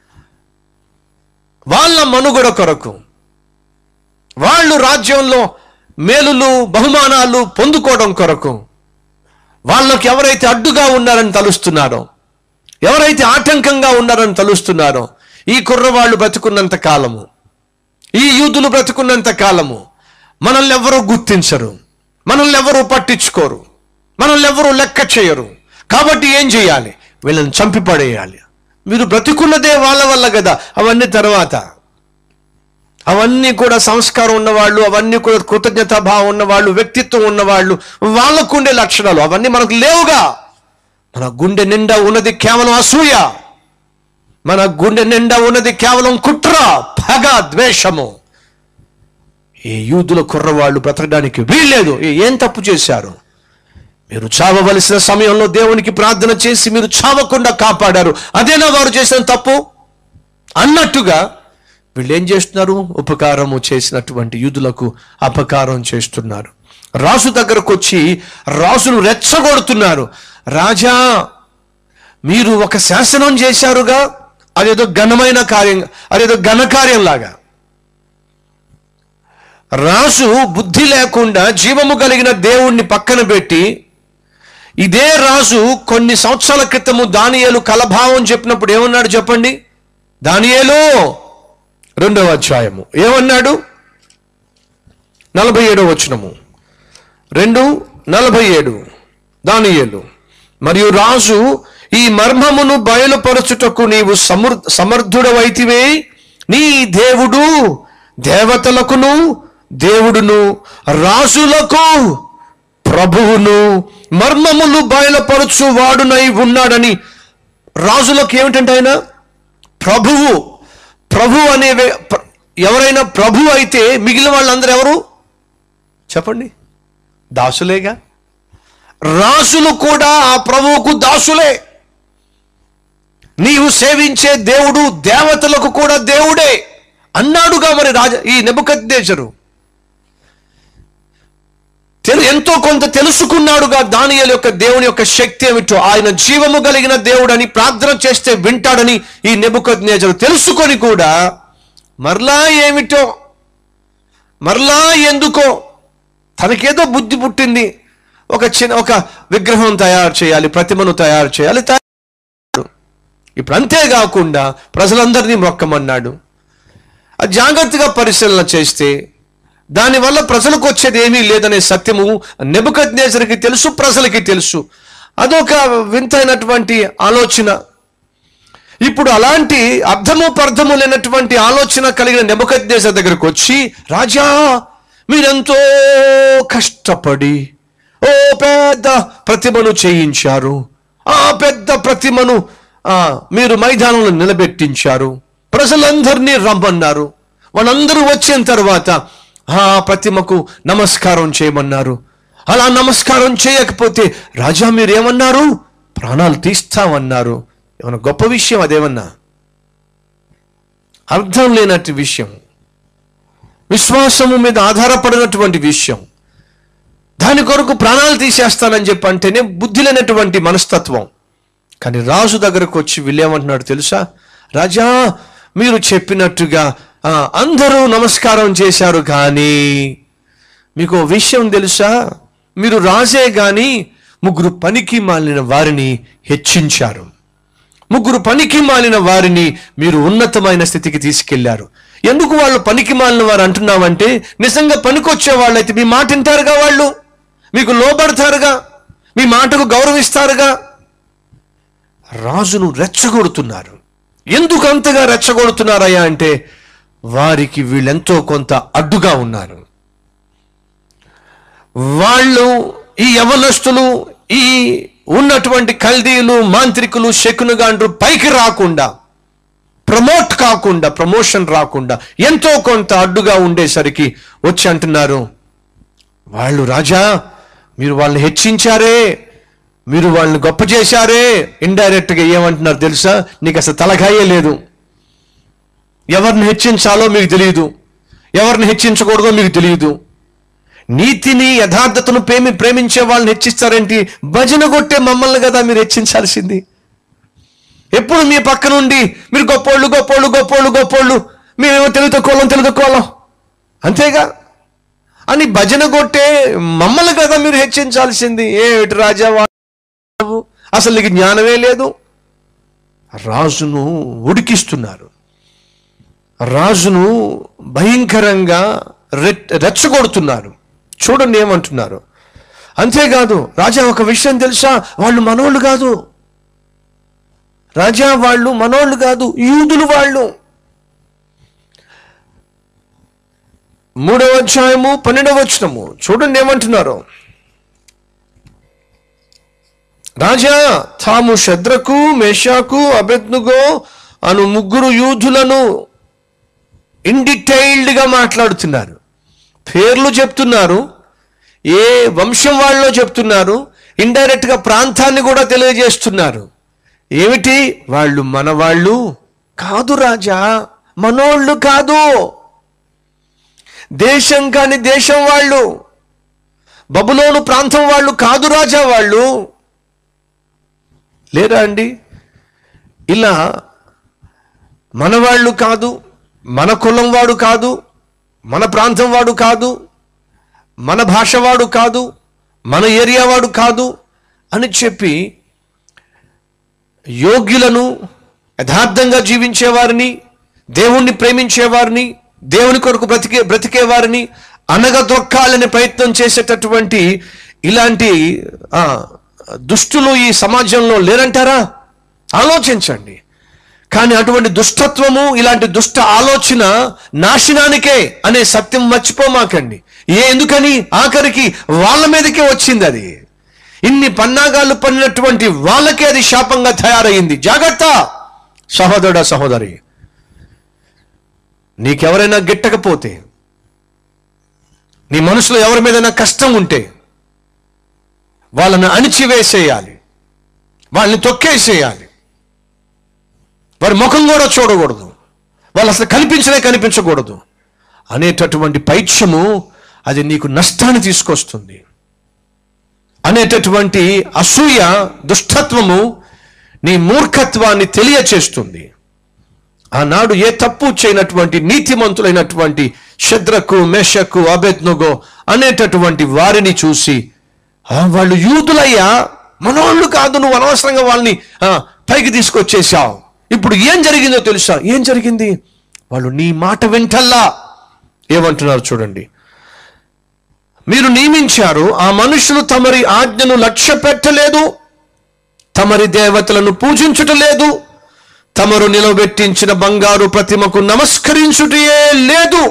వాళ్ళ మనుగడ కొరకు వాళ్ళు రాజ్యంలో మేలులు బహుమానాలు పొందుకోవడం కొరకు వాళ్ళకి ఎవరైతే అడ్డుగా ఉన్నారని తలుస్తున్నారో ఎవరైతే ఆటంకంగా ఉన్నారని తలుస్తున్నారో ఈ కుర్రవాళ్ళు బ్రతుకున్నంత కాలము ఈ యూదులు బ్రతుకున్నంత కాలము మనల్ని ఎవరూ గుర్తించరు మనల్ని ఎవరూ పట్టించుకోరు మనల్ని ఎవరూ లెక్క చేయరు కాబట్టి ఏం చేయాలి వీళ్ళని చంపి పడేయాలి మీరు బ్రతికున్నదే వాళ్ళ వల్ల కదా అవన్నీ తర్వాత అవన్నీ కూడా సంస్కారం ఉన్నవాళ్ళు అవన్నీ కూడా కృతజ్ఞతా భావం ఉన్నవాళ్ళు వ్యక్తిత్వం ఉన్నవాళ్ళు వాళ్ళకు ఉండే లక్షణాలు అవన్నీ మనకు లేవుగా మన గుండె నిండా ఉన్నది కేవలం అసూయ మన గుండె నిండా ఉన్నది కేవలం కుట్ర పగ ద్వేషము ఈ యూదుల కుర్రవాళ్ళు బ్రతకడానికి వీల్లేదు ఏ- ఏం తప్పు చేశారు మీరు చావవలసిన సమయంలో దేవునికి ప్రార్థన చేసి మీరు చావకుండా కాపాడారు అదేనా వారు చేసిన తప్పు అన్నట్టుగా వీళ్ళు ఏం చేస్తున్నారు ఉపకారము చేసినటువంటి యూదులకు అపకారం చేస్తున్నారు రాజు దగ్గరకు వచ్చి రాజును రెచ్చగొడుతున్నారు రాజా మీరు ఒక శాసనం చేశారుగా అదేదో ఘనమైన కార్యం అదేదో ఘనకార్యంలాగా రాజు బుద్ధి లేకుండా జీవము కలిగిన దేవుణ్ణి పక్కన పెట్టి ఇదే రాజు కొన్ని సంవత్సరాల క్రితము దానియేలు కలభావం చెప్పినప్పుడు ఏమన్నాడు చెప్పండి దానియేలు రెండవ అధ్యాయము ఏమన్నాడు నలభై ఏడవ వచనము రెండు నలభై ఏడు దానియేలు మరియు రాజు ఈ మర్మమును బయలుపరచుటకు నీవు సమర్ సమర్థుడవైతివే నీ దేవుడు దేవతలకును దేవుడును రాజులకు ప్రభువును మర్మములు బయలుపరచు వాడునై ఉన్నాడని రాజులకు ఏమిటంటే ఆయన ప్రభువు ప్రభు అనే వే- ప్ర- ఎవరైనా ప్రభు అయితే మిగిలిన వాళ్ళందరూ ఎవరు చెప్పండి దాసులేగా రాజులు కూడా ఆ ప్రభువుకు దాసులే నీవు సేవించే దేవుడు దేవతలకు కూడా దేవుడే అన్నాడుగా మరి రాజ ఈ నెబుకద్దేశరు తెలు ఎంతో కొంత తెలుసుకున్నాడుగా దానియేలు యొక్క దేవుని యొక్క శక్తి ఏమిటో ఆయన జీవము కలిగిన దేవుడని ప్రార్థన చేస్తే వింటాడని ఈ నెబుకద్నేజరు తెలుసుకొని కూడా మరలా ఏమిటో మరలా ఎందుకో తనకేదో బుద్ధి పుట్టింది ఒక చిన్న ఒక విగ్రహం తయారు చేయాలి ప్రతిమను తయారు చేయాలి తయారు ఇప్పుడు అంతేకాకుండా ప్రజలందరినీ మొక్కమన్నాడు అది జాగ్రత్తగా పరిశీలన చేస్తే దానివల్ల ప్రజలకు వచ్చేది ఏమీ లేదనే సత్యము నెబుకద్నేసరికి తెలుసు ప్రజలకి తెలుసు అదొక వింతైనటువంటి ఆలోచన ఇప్పుడు అలాంటి అర్థము పర్థము లేనటువంటి ఆలోచన కలిగిన నెబుకద్నేసర్ దగ్గరకు వచ్చి రాజా మీరెంతో కష్టపడి ఓ పెద్ద ప్రతిమను చేయించారు ఆ పెద్ద ప్రతిమను ఆ, మీరు మైదానంలో నిలబెట్టించారు ప్రజలందరినీ రమ్మన్నారు వాళ్ళందరూ వచ్చిన తర్వాత ఆ ప్రతిమకు నమస్కారం చేయమన్నారు అలా నమస్కారం చేయకపోతే రాజా మీరేమన్నారు ప్రాణాలు తీస్తామన్నారు ఏమన్నా గొప్ప విషయం అదేమన్నా అర్థం లేనట్టు విషయం విశ్వాసము మీద ఆధారపడినటువంటి విషయం దాని కొరకు ప్రాణాలు తీసేస్తానని చెప్పి అంటేనే బుద్ధి లేనటువంటి మనస్తత్వం కానీ రాజు దగ్గరకు వచ్చి వీళ్ళేమంటున్నాడు తెలుసా రాజా మీరు చెప్పినట్టుగా ఆ, అందరూ నమస్కారం చేశారు కానీ మీకు ఓ విషయం తెలుసా మీరు రాజే గాని ముగ్గురు పనికి మాలిన వారిని హెచ్చించారు ముగ్గురు పనికి మాలిన వారిని మీరు ఉన్నతమైన స్థితికి తీసుకెళ్లారు ఎందుకు వాళ్ళు పనికి మాలిన వారు అంటున్నామంటే నిజంగా పనికొచ్చే వాళ్ళైతే మీ మాట వింటారుగా వాళ్ళు మీకు లోబడతారుగా మీ మాటకు గౌరవిస్తారుగా రాజును రెచ్చగొడుతున్నారు ఎందుకు అంతగా రెచ్చగొడుతున్నారయ్యా అంటే వారికి వీళ్ళెంతో కొంత అడ్డుగా ఉన్నారు వాళ్ళు ఈ యవనస్తులు ఈ ఉన్నటువంటి కల్దీలు మాంత్రికులు శకునుగాండ్రు పైకి రాకుండా ప్రమోట్ కాకుండా ప్రమోషన్ రాకుండా ఎంతో కొంత అడ్డుగా ఉండేసరికి వచ్చి అంటున్నారు వాళ్ళు రాజా మీరు వాళ్ళని హెచ్చించారే మీరు వాళ్ళని గొప్ప చేశారే ఇండైరెక్ట్ గా ఏమంటున్నారు తెలుసా నీకు అసలు తలకాయే లేదు ఎవరిని హెచ్చించాలో మీకు తెలియదు ఎవరిని హెచ్చించకూడదో మీకు తెలియదు నీతిని యథార్థతను ప్రేమి ప్రేమించే వాళ్ళని హెచ్చిస్తారేంటి భజన కొట్టే మమ్మల్ని కదా మీరు హెచ్చించాల్సింది ఎప్పుడు మీ పక్క నుండి మీరు గొప్పోళ్ళు గొప్పోళ్ళు గొప్పోళ్ళు గొప్పోళ్ళు మేమేమో తెలుగు తక్కువలం తెలుగు తక్కువలం అంతేగా అని భజన కొట్టే మమ్మల్ని కదా మీరు హెచ్చించాల్సింది ఏమిటి రాజా వాడు? అసలు నీకు జ్ఞానమే లేదు రాజును ఉడికిస్తున్నారు రాజును భయంకరంగా రెట్- రెచ్చగొడుతున్నారు చూడండి ఏమంటున్నారు అంతేకాదు రాజా ఒక విషయం తెలుసా వాళ్ళు మనోళ్ళు కాదు రాజా వాళ్ళు మనోళ్ళు కాదు యూదులు వాళ్ళు మూడవ అధ్యాయము పన్నెండవ వచనము చూడండి ఏమంటున్నారు రాజా తాము శద్రకు మేషాకు అబెద్నుగో అను ముగ్గురు యూదులను ఇన్ డీటెయిల్డ్ గా మాట్లాడుతున్నారు పేర్లు చెప్తున్నారు ఏ వంశం వాళ్ళలో చెప్తున్నారు ఇండైరెక్ట్ గా ప్రాంతాన్ని కూడా తెలియజేస్తున్నారు ఏమిటి వాళ్ళు మనవాళ్ళు కాదు రాజా మనోళ్ళు కాదు దేశం కాని దేశం వాళ్ళు బబులోను ప్రాంతం వాళ్ళు కాదు రాజా వాళ్ళు లేరా అండి ఇలా మనవాళ్ళు కాదు మన కులం వాడు కాదు మన ప్రాంతం వాడు కాదు మన భాష వాడు కాదు మన ఏరియా వాడు కాదు అని చెప్పి యోగ్యులను యథార్థంగా జీవించేవారిని దేవుణ్ణి ప్రేమించేవారిని దేవుని కొరకు బ్రతికే బ్రతికేవారిని అనగదొక్కాలని ప్రయత్నం చేసేటటువంటి ఇలాంటి ఆ, దుష్టులు ఈ సమాజంలో లేరంటారా ఆలోచించండి కానీ అటువంటి దుష్టత్వము ఇలాంటి దుష్ట ఆలోచన నాశనానికే అనే సత్యం మర్చిపోమాకండి ఏ ఎందుకని ఆఖరికి వాళ్ళ మీదకే వచ్చింది అది ఇన్ని పన్నాగాలు పన్నినటువంటి వాళ్ళకే అది శాపంగా తయారయింది జాగ్రత్త సహోదరుడ సహోదరి నీకెవరైనా గిట్టకపోతే నీ మనసులో ఎవరి మీదైనా కష్టం ఉంటే వాళ్ళని అణిచివేసేయాలి వాళ్ళని తొక్కేసేయాలి వారి ముఖం కూడా చూడకూడదు వాళ్ళు అసలు కనిపించనే కనిపించకూడదు అనేటటువంటి పైత్యము అది నీకు నష్టాన్ని తీసుకొస్తుంది అనేటటువంటి అసూయ దుష్టత్వము నీ మూర్ఖత్వాన్ని తెలియచేస్తుంది ఆనాడు ఏ తప్పు చేయనటువంటి నీతిమంతులైనటువంటి శద్రకు మెషకు అబెత్నుగో అనేటటువంటి వారిని చూసి "ఆ, వాళ్ళు యూదులయ్యా మనోళ్ళు కాదు నువ్వు అనవసరంగా వాళ్ళని ఆ, పైకి తీసుకొచ్చేసావు ఇప్పుడు ఏం జరిగిందో తెలుసా ఏం జరిగింది వాళ్ళు నీ మాట వింటల్లా ఏమంటున్నారు చూడండి మీరు నియమించారు ఆ మనుషులు తమరి ఆజ్ఞను లక్ష్య పెట్టలేదు తమరి దేవతలను పూజించుటలేదు తమరు నిలబెట్టించిన బంగారు ప్రతిమకు నమస్కరించుటయే లేదు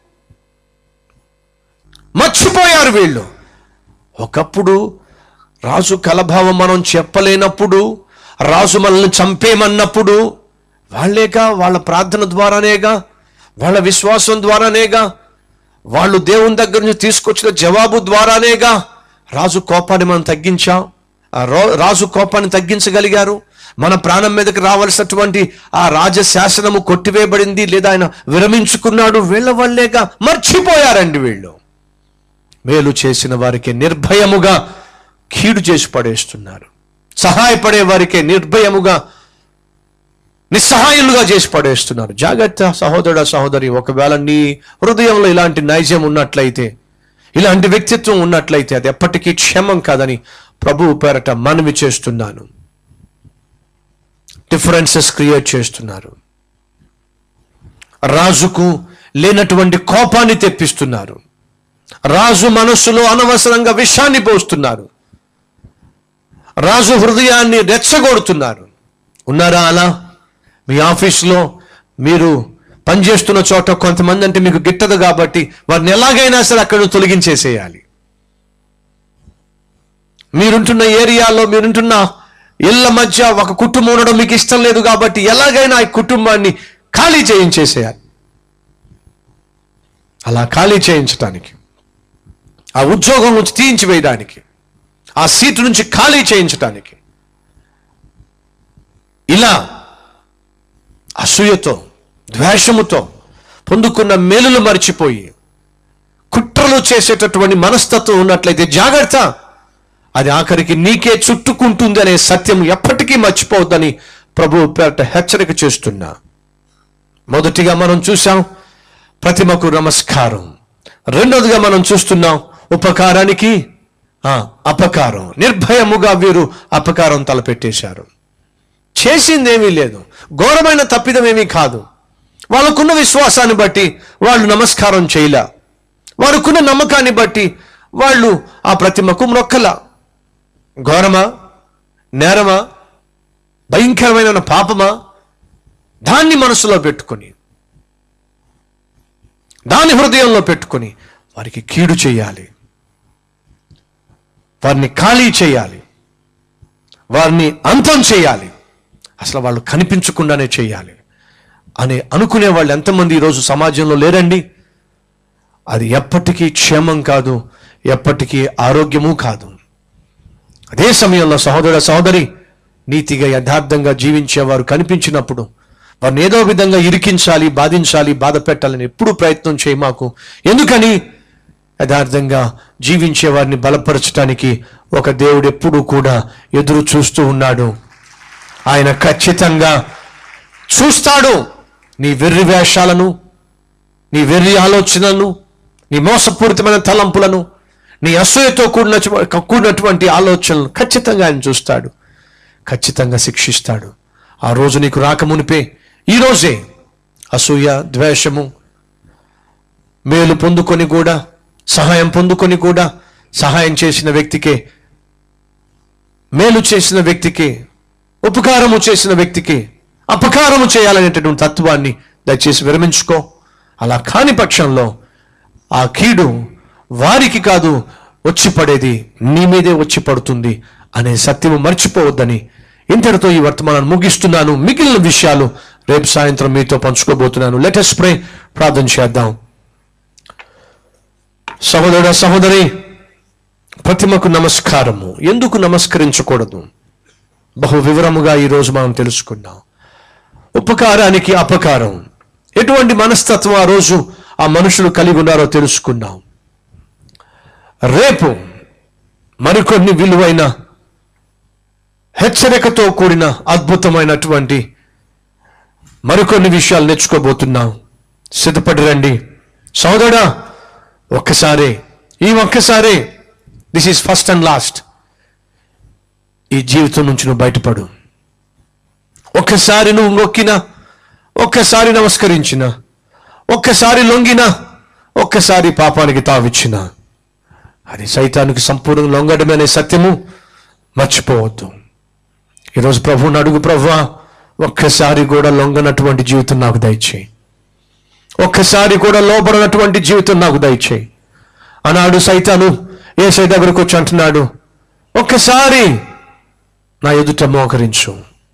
మర్చిపోయారు వీళ్ళు ఒకప్పుడు రాజు కలభావం మనం చెప్పలేనప్పుడు రాజు మనల్ని చంపేమన్నప్పుడు వాళ్ళేగా వాళ్ళ ప్రార్థన ద్వారానేగా వాళ్ళ విశ్వాసం ద్వారానేగా వాళ్ళు దేవుని దగ్గర నుంచి తీసుకొచ్చిన జవాబు ద్వారానేగా రాజు కోపాన్ని మనం తగ్గించాం ఆ రో- రాజు కోపాన్ని తగ్గించగలిగారు మన ప్రాణం మీదకి రావాల్సినటువంటి ఆ రాజ శాసనము కొట్టివేయబడింది లేదా ఆయన విరమించుకున్నాడు వీళ్ళ వల్లేగా మర్చిపోయారండి వీళ్ళు మేలు చేసిన వారికి నిర్భయముగా కీడు చేసి పడేస్తున్నారు సహాయపడే వారికి నిర్భయముగా నిస్సహాయులుగా చేసి పడేస్తున్నారు జాగ్రత్త సహోదరుడ సహోదరి ఒకవేళ నీ హృదయంలో ఇలాంటి నైజం ఉన్నట్లయితే ఇలాంటి వ్యక్తిత్వం ఉన్నట్లయితే అది ఎప్పటికీ క్షేమం కాదని ప్రభువు పేరట మనవి చేస్తున్నాను డిఫరెన్సెస్ క్రియేట్ చేస్తున్నారు రాజుకు లేనటువంటి కోపాన్ని తెప్పిస్తున్నారు రాజు మనస్సులో అనవసరంగా విషాన్ని పోస్తున్నారు రాజు హృదయాన్ని రెచ్చగొడుతున్నారు ఉన్నారా అలా మీ ఆఫీస్లో మీరు పనిచేస్తున్న చోట కొంతమంది అంటే మీకు గిట్టదు కాబట్టి వారిని ఎలాగైనా సరే అక్కడ నుంచి తొలగించేసేయాలి మీరుంటున్న ఏరియాలో మీరుంటున్న ఇళ్ళ మధ్య ఒక కుటుంబం ఉండడం మీకు ఇష్టం లేదు కాబట్టి ఎలాగైనా ఈ కుటుంబాన్ని ఖాళీ చేయించేసేయాలి అలా ఖాళీ చేయించటానికి ఆ ఉద్యోగం నుంచి తీయించి వేయడానికి ఆ సీటు నుంచి ఖాళీ చేయించటానికి ఇలా అసూయతో ద్వేషముతో పొందుకున్న మేలులు మర్చిపోయి కుట్రలు చేసేటటువంటి మనస్తత్వం ఉన్నట్లయితే జాగ్రత్త అది ఆఖరికి నీకే చుట్టుకుంటుంది అనే సత్యం ఎప్పటికీ మర్చిపోవద్దని ప్రభు పేరట హెచ్చరిక చేస్తున్నా మొదటిగా మనం చూసాం ప్రతిమకు నమస్కారం రెండోదిగా మనం చూస్తున్నాం ఉపకారానికి ఆ, అపకారం నిర్భయముగా వీరు అపకారం తలపెట్టేశారు చేసిందేమీ లేదు ఘోరమైన తప్పిదం ఏమీ కాదు వాళ్ళకున్న విశ్వాసాన్ని బట్టి వాళ్ళు నమస్కారం చేయలే వారికున్న నమ్మకాన్ని బట్టి వాళ్ళు ఆ ప్రతిమకు మొక్కల ఘోరమా నేరమా భయంకరమైన పాపమా దాన్ని మనసులో పెట్టుకొని దాని హృదయంలో పెట్టుకొని వారికి కీడు చేయాలి వారిని ఖాళీ చేయాలి వారిని అంతం చేయాలి అసలు వాళ్ళు కనిపించకుండానే చేయాలి అని అనుకునే వాళ్ళు ఎంతమంది ఈరోజు సమాజంలో లేరండి అది ఎప్పటికీ క్షేమం కాదు ఎప్పటికీ ఆరోగ్యము కాదు అదే సమయంలో సహోదర సహోదరి నీతిగా యథార్థంగా జీవించేవారు కనిపించినప్పుడు వారిని ఏదో విధంగా ఇరికించాలి బాధించాలి బాధ పెట్టాలని ఎప్పుడు ప్రయత్నం చేయి మాకు ఎందుకని యథార్థంగా జీవించే వారిని బలపరచడానికి ఒక దేవుడు ఎప్పుడూ కూడా ఎదురు చూస్తూ ఉన్నాడు ఆయన ఖచ్చితంగా చూస్తాడు నీ వెర్రి వేషాలను నీ వెర్రి ఆలోచనలను నీ మోసపూరితమైన తలంపులను నీ అసూయతో కూడిన కూడినటువంటి ఆలోచనలను ఖచ్చితంగా ఆయన చూస్తాడు ఖచ్చితంగా శిక్షిస్తాడు ఆ రోజు నీకు రాకమునిపే ఈ రోజే అసూయ ద్వేషము మేలు పొందుకొని కూడా సహాయం పొందుకొని కూడా సహాయం చేసిన వ్యక్తికే మేలు చేసిన వ్యక్తికి ఉపకారము చేసిన వ్యక్తికి అపకారము చేయాలనేటటువంటి తత్వాన్ని దయచేసి విరమించుకో అలా కాని పక్షంలో ఆ కీడు వారికి కాదు వచ్చి పడేది నీ మీదే వచ్చి పడుతుంది అనే సత్యము మర్చిపోవద్దని ఇంతటితో ఈ వర్తమానాన్ని ముగిస్తున్నాను మిగిలిన విషయాలు రేపు సాయంత్రం మీతో పంచుకోబోతున్నాను లెటెస్ ప్రే ప్రార్థన చేద్దాం సహోదర సహోదరి ప్రతిమకు నమస్కారము ఎందుకు నమస్కరించకూడదు బహు వివరముగా ఈరోజు మనం తెలుసుకున్నాం ఉపకారానికి అపకారం ఎటువంటి మనస్తత్వం ఆ రోజు ఆ మనుషులు కలిగి ఉన్నారో తెలుసుకున్నాం రేపు మరికొన్ని విలువైన హెచ్చరికతో కూడిన అద్భుతమైనటువంటి మరికొన్ని విషయాలు నేర్చుకోబోతున్నాం సిద్ధపడి రండి సోదరా ఒక్కసారే ఈ ఒక్కసారే this is first and last ఈ జీవితం నుంచి నువ్వు బయటపడు ఒక్కసారి నువ్వు మొక్కిన ఒక్కసారి నమస్కరించిన ఒక్కసారి లొంగిన ఒక్కసారి పాపానికి తావిచ్చిన అది సైతానికి సంపూర్ణ లొంగడమే అనే సత్యము మర్చిపోవద్దు ఈరోజు ప్రభువుని అడుగు ప్రభువా ఒక్కసారి కూడా లొంగనటువంటి జీవితం నాకు దయచేయి ఒక్కసారి కూడా లోబడినటువంటి జీవితం నాకు దయచేయి అన్నాడు సైతాను ఏసై దగ్గరకు వచ్చి అంటున్నాడు ఒక్కసారి నా ఎదుట మోకరించు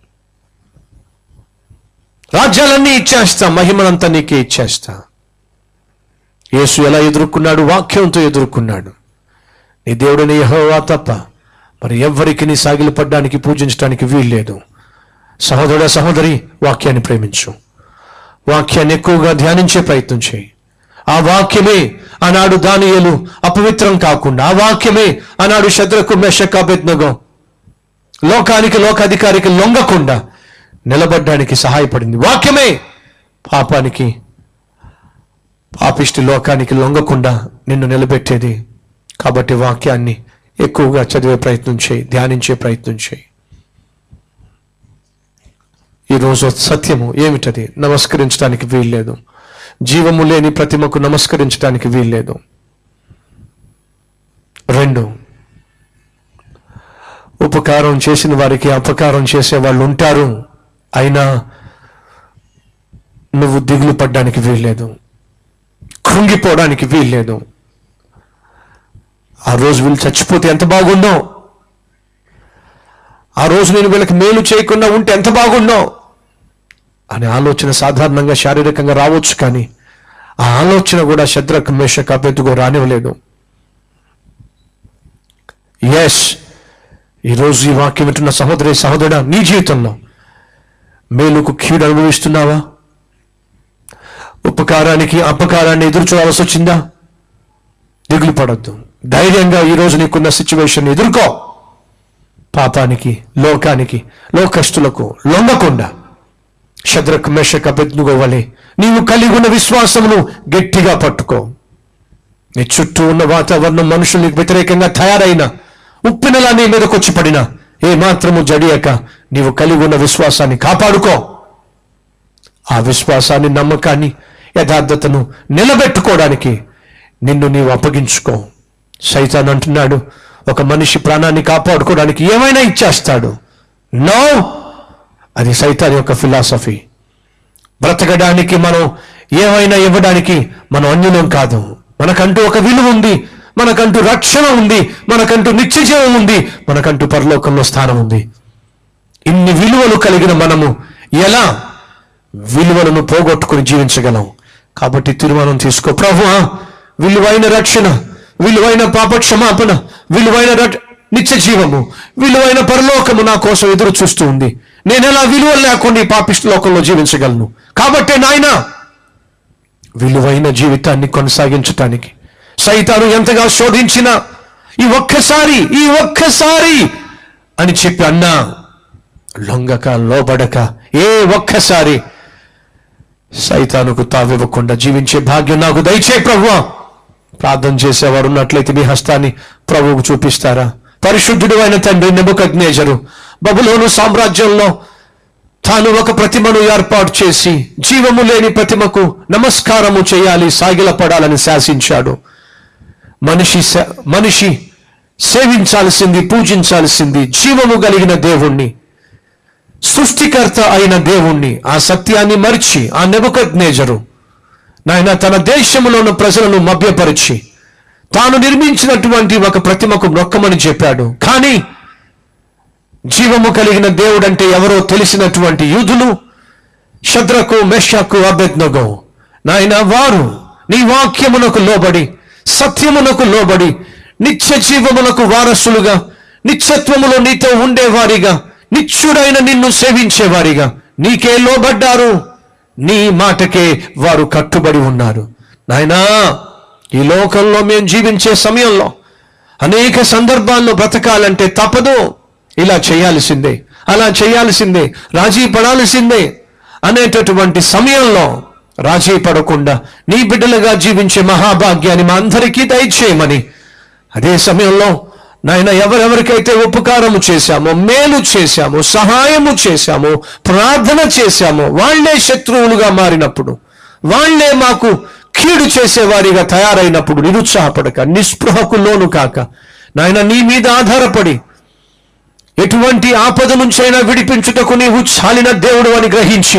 రాజ్యాలన్నీ ఇచ్చేస్తా మహిమనంతా నీకే ఇచ్చేస్తా యేసు ఎలా ఎదుర్కొన్నాడు వాక్యంతో ఎదుర్కొన్నాడు నీ దేవుడిని యెహోవా తప్ప మరి ఎవ్వరికి నీ సాగిలపడ్డానికి పూజించడానికి వీల్లేదు సహోదరుడ సహోదరి వాక్యాన్ని ప్రేమించు వాక్యాన్ని ఎక్కువగా ధ్యానించే ప్రయత్నం చేయి ఆ వాక్యమే ఆనాడు దానియలు అపవిత్రం కాకుండా ఆ వాక్యమే ఆనాడు శత్రకు మెషకాబెత్నగం లోకానికి లోకాధికారికి లొంగకుండా నిలబడ్డానికి సహాయపడింది వాక్యమే పాపానికి పాపిష్టి లోకానికి లొంగకుండా నిన్ను నిలబెట్టేది కాబట్టి వాక్యాన్ని ఎక్కువగా చదివే ప్రయత్నం చేయి ధ్యానించే ప్రయత్నం చేయి ఈరోజు సత్యము ఏమిటది నమస్కరించడానికి వీల్లేదు జీవము లేని ప్రతిమకు నమస్కరించడానికి వీల్లేదు రెండు ఉపకారం చేసిన వారికి అపకారం చేసే వాళ్ళు ఉంటారు అయినా నువ్వు దిగులు పడ్డానికి వీల్లేదు కృంగిపోవడానికి వీల్లేదు ఆ రోజు వీళ్ళు చచ్చిపోతే ఎంత బాగుండో ఆ రోజు నేను వీళ్ళకి మేలు చేయకుండా ఉంటే ఎంత బాగుండో అనే ఆలోచన సాధారణంగా శారీరకంగా రావచ్చు కానీ ఆ ఆలోచన కూడా శత్రుక మేషక అభ్యర్థిగో రానివ్వలేదు ఎస్ ఈరోజు ఈ వాక్యం వింటున్న సహోదరి సహోదరుడా నీ జీవితంలో మేలుకు కీడు అనుభవిస్తున్నావా ఉపకారానికి అపకారాన్ని ఎదురు చూడాల్సి వచ్చిందా దిగులు పడద్దు ధైర్యంగా ఈరోజు నీకున్న సిచ్యువేషన్ ఎదుర్కో పాపానికి లోకానికి లోకస్తులకు లొంగకుండా శద్రక్ మెషక్ అభెజ్ఞుగోవలే నీవు కలిగి ఉన్న విశ్వాసమును గట్టిగా పట్టుకో నీ చుట్టూ ఉన్న వాతావరణం మనుషులకు వ్యతిరేకంగా తయారైన ఉప్పినలా నీ మీదకి వచ్చి పడినా ఏ మాత్రము జడియక నీవు కలిగి ఉన్న విశ్వాసాన్ని కాపాడుకో ఆ విశ్వాసాన్ని నమ్మకాన్ని యథార్థతను నిలబెట్టుకోవడానికి నిన్ను నీవు అప్పగించుకో సైతాన్ అంటున్నాడు ఒక మనిషి ప్రాణాన్ని కాపాడుకోవడానికి ఏమైనా ఇచ్చేస్తాడు నో అది సైతాన్ యొక్క ఫిలాసఫీ బ్రతకడానికి మనం ఏమైనా ఇవ్వడానికి మనం అన్యులం కాదు మనకంటూ ఒక విలువ ఉంది మనకంటూ రక్షణ ఉంది మనకంటూ నిత్యజీవం ఉంది మనకంటూ పరలోకంలో స్థానం ఉంది ఇన్ని విలువలు కలిగిన మనము ఎలా విలువలను పోగొట్టుకుని జీవించగలం కాబట్టి తీర్మానం తీసుకో ప్రభు విలువైన రక్షణ విలువైన పాప క్షమాపణ విలువైన రక్ష- నిత్య జీవము విలువైన పరలోకము నా కోసం ఎదురు చూస్తూ ఉంది నేను ఎలా విలువలు లేకుండా ఈ పాపిష్టి లోకంలో జీవించగలను కాబట్టే నాయన విలువైన జీవితాన్ని కొనసాగించటానికి సైతాను ఎంతగా శోధించినా ఈ ఒక్కసారి ఈ ఒక్కసారి అని చెప్పి అన్నా లొంగక లోబడక ఏ ఒక్కసారి సైతానుకు తావివ్వకుండా జీవించే భాగ్యం నాకు దయచే ప్రభు ప్రార్థన చేసేవారు ఉన్నట్లయితే మీ హస్తాన్ని ప్రభువుకు చూపిస్తారా పరిశుద్ధుడు అయిన తండ్రి నెబుకజ్ఞేజరు బబులోను సామ్రాజ్యంలో తాను ఒక ప్రతిమను ఏర్పాటు చేసి జీవము లేని ప్రతిమకు నమస్కారము చేయాలి సాగిలపడాలని శాసించాడు మనిషి సే- మనిషి సేవించాల్సింది పూజించాల్సింది జీవము కలిగిన దేవుణ్ణి సృష్టికర్త అయిన దేవుణ్ణి ఆ సత్యాన్ని మరిచి ఆ నెబుకజ్ఞేజరు నాయన తన దేశంలోని ప్రజలను మభ్యపరిచి తాను నిర్మించినటువంటి ఒక ప్రతిమకు మొక్కమని చెప్పాడు కానీ జీవము కలిగిన దేవుడంటే ఎవరో తెలిసినటువంటి యూదులు శద్రకు మెషకు అభెజ్ఞగో నాయన వారు నీ వాక్యమునకు లోబడి సత్యమునకు లోబడి నిత్య జీవమునకు వారసులుగా నిత్యత్వములో నీతో ఉండేవారిగా నిత్యుడైన నిన్ను సేవించేవారిగా నీకే లోబడ్డారు నీ మాటకే వారు కట్టుబడి ఉన్నారు నాయనా ఈ లోకంలో మేము జీవించే సమయంలో అనేక సందర్భాల్లో బ్రతకాలంటే తప్పదు ఇలా చేయాల్సిందే అలా చేయాల్సిందే రాజీ పడాల్సిందే అనేటటువంటి సమయంలో రాజీ పడకుండా నీ బిడ్డలుగా జీవించే మహాభాగ్యాన్ని మా అందరికీ దయచేయమని అదే సమయంలో నాయన ఎవరెవరికైతే ఉపకారము చేశామో మేలు చేశామో సహాయము చేశామో ప్రార్థన చేశామో వాళ్లే శత్రువులుగా మారినప్పుడు వాళ్లే మాకు కీడు చేసేవారిగా తయారైనప్పుడు నిరుత్సాహపడక నిస్పృహకు లోను కాక నాయన నీ మీద ఆధారపడి ఎటువంటి ఆపద నుంచైనా విడిపించుటకు నీవు చాలిన దేవుడు అని గ్రహించి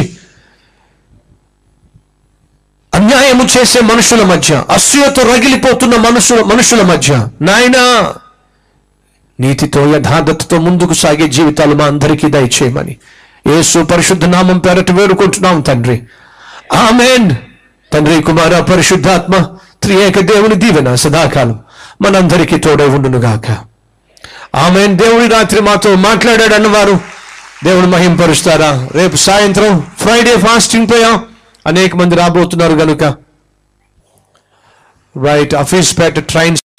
అన్యాయము చేసే మనుషుల మధ్య అసూయతో రగిలిపోతున్న మనుషుల మనుషుల మధ్య నాయనా నీతితో యథార్థతతో ముందుకు సాగే జీవితాలు మా అందరికీ దయచేయమని యేసు పరిశుద్ధ నామం పేరట వేడుకుంటున్నాం తండ్రి ఆమెన్ తండ్రి కుమార పరిశుద్ధాత్మ త్రియేక దేవుని దీవెన సదాకాలం మనందరికీ తోడై ఉండునుగాక ఆమెన్ దేవుడి రాత్రి మాతో మాట్లాడాడు అన్నవారు దేవుని మహింపరుస్తారా రేపు సాయంత్రం ఫ్రైడే ఫాస్టింగ్ పోయా అనేక మంది రాబోతున్నారు గనుక రైట్ అఫీస్ పేట ట్రైన్